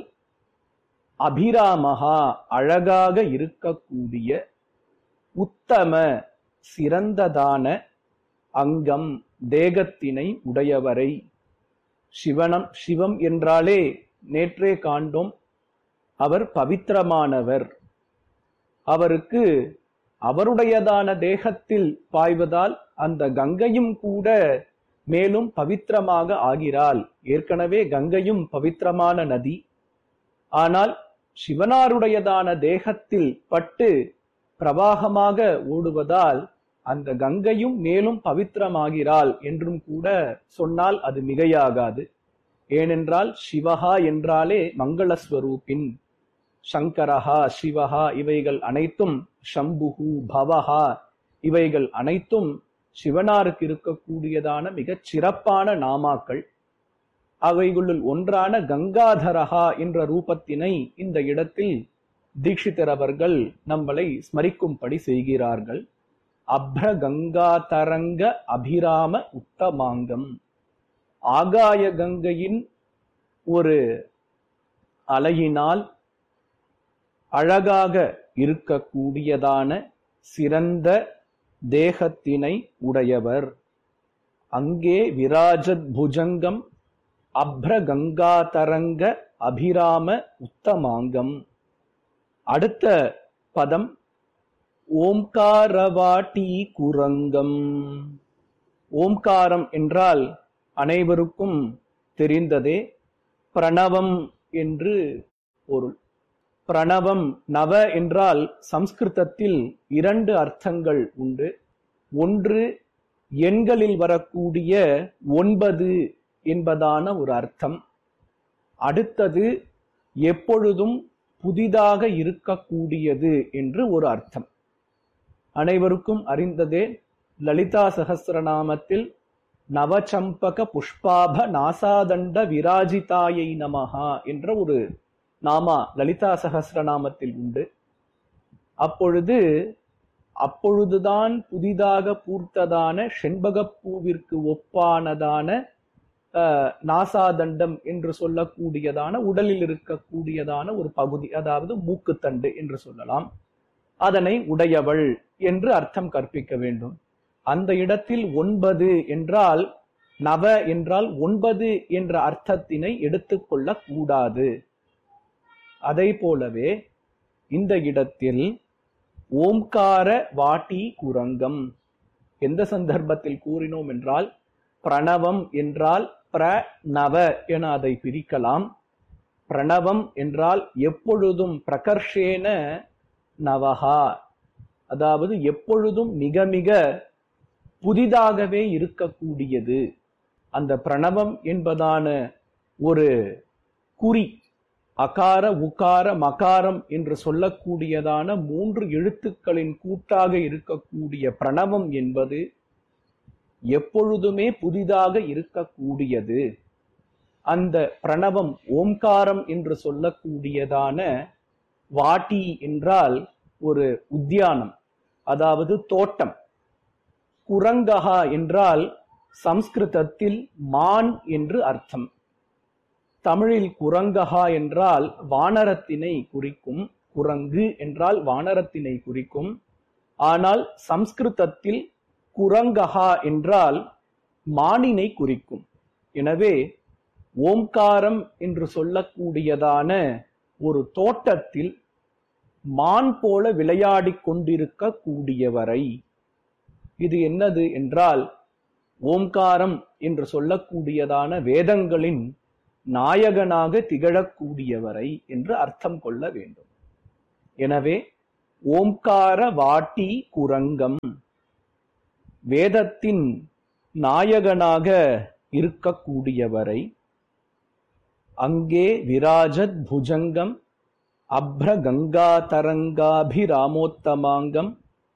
அபிராமகா அழகாக இருக்கக்கூடிய உத்தம சிறந்ததான அங்கம் தேகத்தினை உடையவரை சிவனம் சிவம் என்றாலே நேற்றே காண்டோம் அவர் பவித்திரமானவர் அவருக்கு அவருடையதான தேகத்தில் பாய்வதால் அந்த கங்கையும் கூட மேலும் பவித்திரமாக ஆகிறாள் ஏற்கனவே கங்கையும் பவித்திரமான நதி ஆனால் சிவனாருடையதான தேகத்தில் பட்டு பிரவாகமாக ஓடுவதால் அந்த கங்கையும் மேலும் பவித்திரமாகிறாள் என்றும் கூட சொன்னால் அது மிகையாகாது ஏனென்றால் சிவஹா என்றாலே மங்களஸ்வரூபின் சங்கரஹா சிவஹா இவைகள் அனைத்தும் சம்புகு பவஹா இவைகள் அனைத்தும் சிவனாருக்கு இருக்கக்கூடியதான மிகச் சிறப்பான நாமாக்கள் அவைகளுள் ஒன்றான கங்காதரஹா என்ற ரூபத்தினை இந்த இடத்தில் தீட்சிதர் அவர்கள் நம்மளை ஸ்மரிக்கும்படி செய்கிறார்கள் அப்ர கங்காதரங்க அபிராம உத்தமாங்கம் ஆகாய கங்கையின் ஒரு அலையினால் அழகாக இருக்கக்கூடியதான சிறந்த தேகத்தினை உடையவர் அங்கே விராஜத் புஜங்கம் அப்ர கங்காதரங்க அபிராம உத்தமாங்கம் அடுத்த பதம் ஓம்காரவாட்டி குரங்கம் ஓம்காரம் என்றால் அனைவருக்கும் தெரிந்ததே பிரணவம் என்று பொருள் பிரணவம் நவ என்றால் சம்ஸ்கிருதத்தில் இரண்டு அர்த்தங்கள் உண்டு ஒன்று எண்களில் வரக்கூடிய ஒன்பது என்பதான ஒரு அர்த்தம் அடுத்தது எப்பொழுதும் புதிதாக இருக்கக்கூடியது என்று ஒரு அர்த்தம் அனைவருக்கும் அறிந்ததே லலிதா சகஸ்ரநாமத்தில் நவசம்பக புஷ்பாப நாசாதண்ட விராஜிதாயை நமஹா என்ற ஒரு நாமா லலிதா சகஸ்ரநாமத்தில் உண்டு அப்பொழுது அப்பொழுதுதான் புதிதாக பூர்த்ததான செண்பகப்பூவிற்கு ஒப்பானதான அஹ், நாசாதண்டம் என்று சொல்லக்கூடியதான உடலில் இருக்கக்கூடியதான ஒரு பகுதி அதாவது மூக்குத்தண்டு என்று சொல்லலாம் அதனை உடையவள் என்று அர்த்தம் கற்பிக்க வேண்டும் அந்த இடத்தில் ஒன்பது என்றால் நவ என்றால் ஒன்பது என்ற அர்த்தத்தினை எடுத்துக்கொள்ளக் கூடாது அதை போலவே இந்த இடத்தில் ஓம்கார வாட்டி குரங்கம் எந்த சந்தர்ப்பத்தில் கூறினோம் என்றால் பிரணவம் என்றால் பிரணவ என அதை பிரிக்கலாம் பிரணவம் என்றால் எப்பொழுதும் பிரகர்ஷேன நவஹா அதாவது எப்பொழுதும் மிக மிக புதிதாகவே இருக்கக்கூடியது அந்த பிரணவம் என்பதான ஒரு குறி அகார உகார மகாரம் என்று சொல்லக்கூடியதான மூன்று எழுத்துக்களின் கூட்டாக இருக்கக்கூடிய பிரணவம் என்பது எப்பொழுதுமே புதிதாக இருக்கக்கூடியது அந்த பிரணவம் ஓம்காரம் என்று சொல்லக்கூடியதான வாட்டி என்றால் ஒரு உத்தியானம் அதாவது தோட்டம் குரங்கஹா என்றால் சம்ஸ்கிருதத்தில் மான் என்று அர்த்தம் தமிழில் குரங்கஹா என்றால் வானரத்தினை குறிக்கும் குரங்கு என்றால் வானரத்தினை குறிக்கும் ஆனால் சம்ஸ்கிருதத்தில் குரங்கஹா என்றால் மானினை குறிக்கும் எனவே ஓம்காரம் என்று சொல்லக்கூடியதான ஒரு தோட்டத்தில் மான் போல விளையாடிக் கொண்டிருக்க கூடியவரை இது என்னது என்றால் ஓம்காரம் என்று சொல்லக்கூடியதான வேதங்களின் நாயகனாக திகழக்கூடியவரை என்று அர்த்தம் கொள்ள வேண்டும் எனவே ஓம்கார வாட்டி குரங்கம் வேதத்தின் நாயகனாக இருக்கக்கூடியவரை அங்கே விராஜத் புஜங்கம் அப்ர கங்கா தரங்காபிராமோத்தமாங்கம்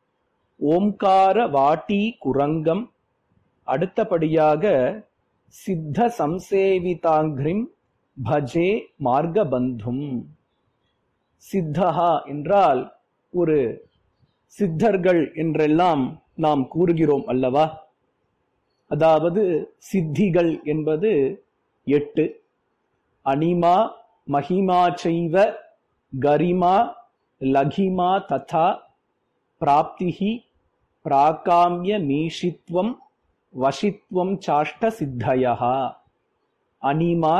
ஓம்கார வாட்டி குரங்கம் அடுத்தபடியாக சித்த சம்சேவிதாங்கிரிம் பஜே மார்கபந்தும் சித்தஹா என்றால் ஒரு சித்தர்கள் என்றெல்லாம் நாம் கூறுகிறோம் அல்லவா அதாவது சித்திகள் என்பது எட்டு அனிமா மகிமா செய்வ கரிமா லகிமா ததா பிராப்திஹி பிராகாமிய மீஷித்வம் வசித்வம் சாஷ்ட சித்தயா அனிமா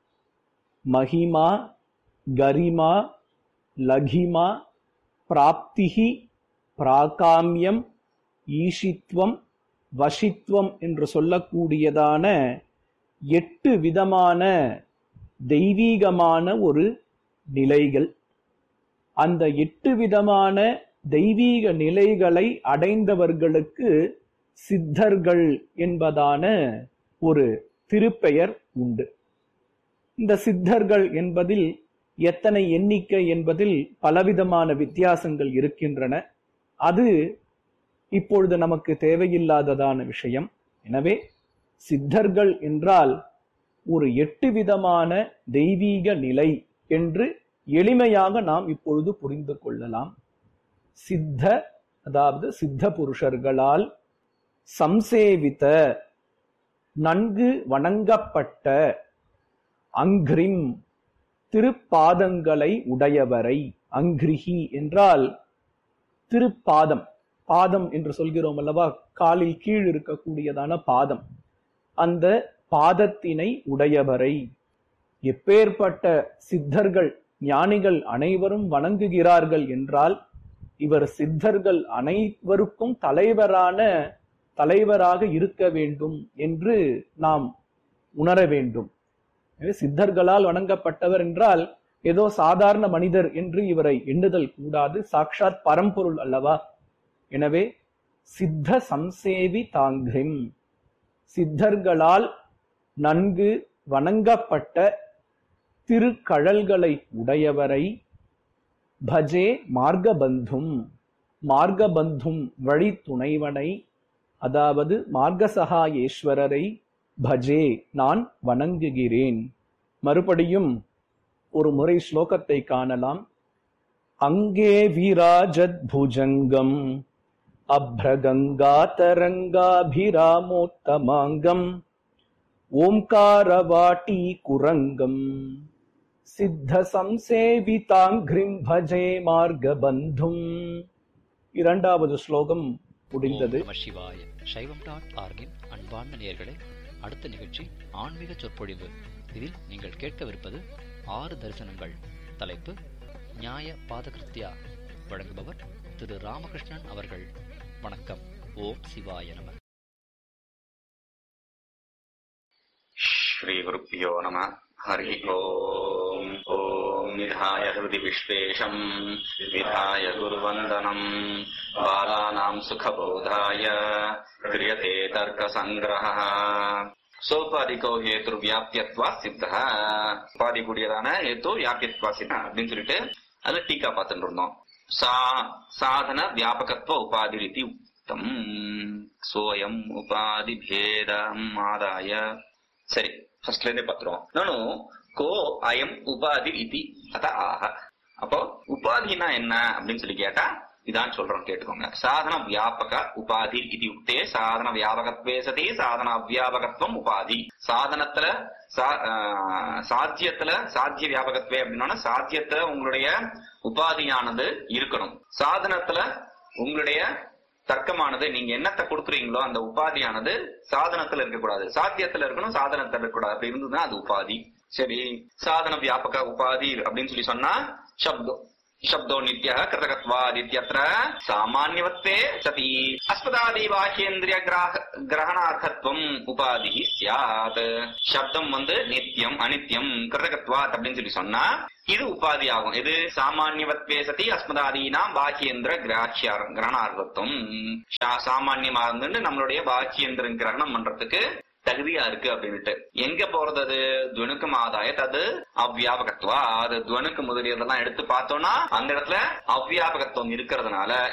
மகிமா கரிமா லகிமா பிராப்திஹி பிராகாமியம் ஈஷித்வம் வசித்வம் என்று சொல்லக்கூடியதான எட்டு விதமான தெய்வீகமான ஒரு நிலைகள் அந்த எட்டு விதமான தெய்வீக நிலைகளை அடைந்தவர்களுக்கு சித்தர்கள் என்பதான ஒரு திருப்பெயர் உண்டு இந்த சித்தர்கள் என்பதில் எத்தனை எண்ணிக்கை என்பதில் பலவிதமான வித்தியாசங்கள் இருக்கின்றன அது இப்பொழுது நமக்கு தேவையில்லாததான விஷயம் எனவே சித்தர்கள் என்றால் ஒரு எட்டு விதமான தெய்வீக நிலை என்று எளிமையாக நாம் இப்பொழுது புரிந்து கொள்ளலாம் சித்த அதாவது சித்த புருஷர்களால் சம்சேவித்த நன்கு வணங்கப்பட்ட அங்கிரிம் திருப்பாதங்களை உடையவரை அங்கிரிஹி என்றால் திருப்பாதம் பாதம் என்று சொல்கிறோம் அல்லவா காலில் கீழ் இருக்கக்கூடியதான பாதம் அந்த பாதத்தினை உடையவரை எப்பேற்பட்ட சித்தர்கள் ஞானிகள் அனைவரும் வணங்குகிறார்கள் என்றால் இவர் சித்தர்கள் அனைவருக்கும் தலைவரான தலைவராக இருக்க வேண்டும் என்று நாம் உணர வேண்டும் எனவே சித்தர்களால் வணங்கப்பட்டவர் என்றால் ஏதோ சாதாரண மனிதர் என்று இவரை எண்ணுதல் கூடாது சாக்ஷாத் பரம்பொருள் அல்லவா எனவே சித்த சம்சேவி தாங்கிரிம் சித்தர்களால் நன்கு வணங்கப்பட்ட திருக்கழல்களை உடையவரை பஜே மார்கபந்தும் மார்கபந்தும் வழி துணைவனை அதாவது மார்கசகாயேஸ்வரரை பஜே நான் வணங்குகிறேன் மறுபடியும் ஒரு முறை ஸ்லோகத்தை காணலாம் அங்கே விராஜத் புஜங்கம் அப்ரகங்கா தரங்காபிராமோத்தமாங்கம் ஓம்காரவாட்டி குரங்கம் சித்த சம்சேவிதாங்கிரிம் பஜே மார்கபந்தும் இரண்டாவது ஸ்லோகம் முடிந்தது
ஓம் நம சிவாய சைவம் டாட் ஆர்கின் அன்பார்ந்த நேயர்களே அடுத்த நிகழ்ச்சி ஆன்மீக சொற்பொழிவு இதில் நீங்கள் கேட்கவிருப்பது ஆறு தரிசனங்கள் தலைப்பு நியாய பாதகிருத்யா வழங்குபவர் திரு ராமகிருஷ்ணன் அவர்கள் வணக்கம் ஓம் சிவாய நம
श्रीगुरुभ्यो नमः हरिः ओम् ॐ निधाय हृदि विश्वेशम् विधाय गुरुवन्दनम् बालानाम् सुखबोधाय क्रियते तर्कसङ्ग्रहः சோபாதிகோ ஹேத்து வியாபியத்வா சித்தः உபாதிக்கூடியதான ஹேத்து வியாபியத்வா சித்த அப்படின்னு சொல்லிட்டு அதுல டீக்கா பார்த்துட்டு இருந்தோம் சா சாதன வியாபகத்துவ உபாதி ரீதி உக்தம் சோயம் உபாதி பேதம் ஆதாய சரி ஃபர்ஸ்ட்ல இருந்தே பாத்துருவோம் நானும் கோ அயம் உபாதி இதி அத ஆக அப்போ உபாதினா என்ன அப்படின்னு சொல்லி கேட்டா இதான் சொல்றோம் கேட்டுக்கோங்க சாதன வியாபக உபாதி இது யுக்தே சாதன வியாபகத்வே சதி சாதன அவ்வியாபகத்துவம் உபாதி சாதனத்துல சா- ஆஹ் சாத்தியத்துல சாத்திய வியாபகத்வே அப்படின்னா சாத்தியத்துல உங்களுடைய உபாதியானது இருக்கணும் சாதனத்துல உங்களுடைய தர்க்கமானது நீங்க என்னத்தை கொடுக்குறீங்களோ அந்த உபாதியானது சாதனத்துல இருக்கக்கூடாது சாத்தியத்துல இருக்கணும் சாதனத்துல இருக்கக்கூடாது அப்படி இருந்ததுன்னா அது உபாதி சரி சாதன வியாபக உபாதி அப்படின்னு சொல்லி சொன்னா சப்தம் शब्दो नित्यः कृतकत्वादित्यत्र सामान्यवत्वे सति अस्पदादि बाह्येन्द्रिय கிரகணார்த்தத்துவம் உபாதி சியாத் சப்தம் வந்து நித்தியம் அனித்தியம் கிருதகத்வாத் அப்படின்னு சொல்லி சொன்னா இது உபாதி ஆகும் இது சாமானியவத்வே சதி அஸ்மதாதீனாம் பாக்கியேந்திர கிராஹ்ய கிரகணார்த்தத்துவம் சா- சாமான்யமா இருந்துட்டு நம்மளுடைய பாக்கியேந்திரன் கிரகணம் பண்றதுக்கு தகுதியா இருக்கு அப்படின்னுட்டு எங்க போறது அது துவனுக்கும் ஆதாய அது அவ்வியாபகத்துவா அது துவனுக்கு முதலியதெல்லாம் எடுத்து பார்த்தோம்னா அந்த இடத்துல அவ்வியாபகத்துவம் இருக்கிறதுனால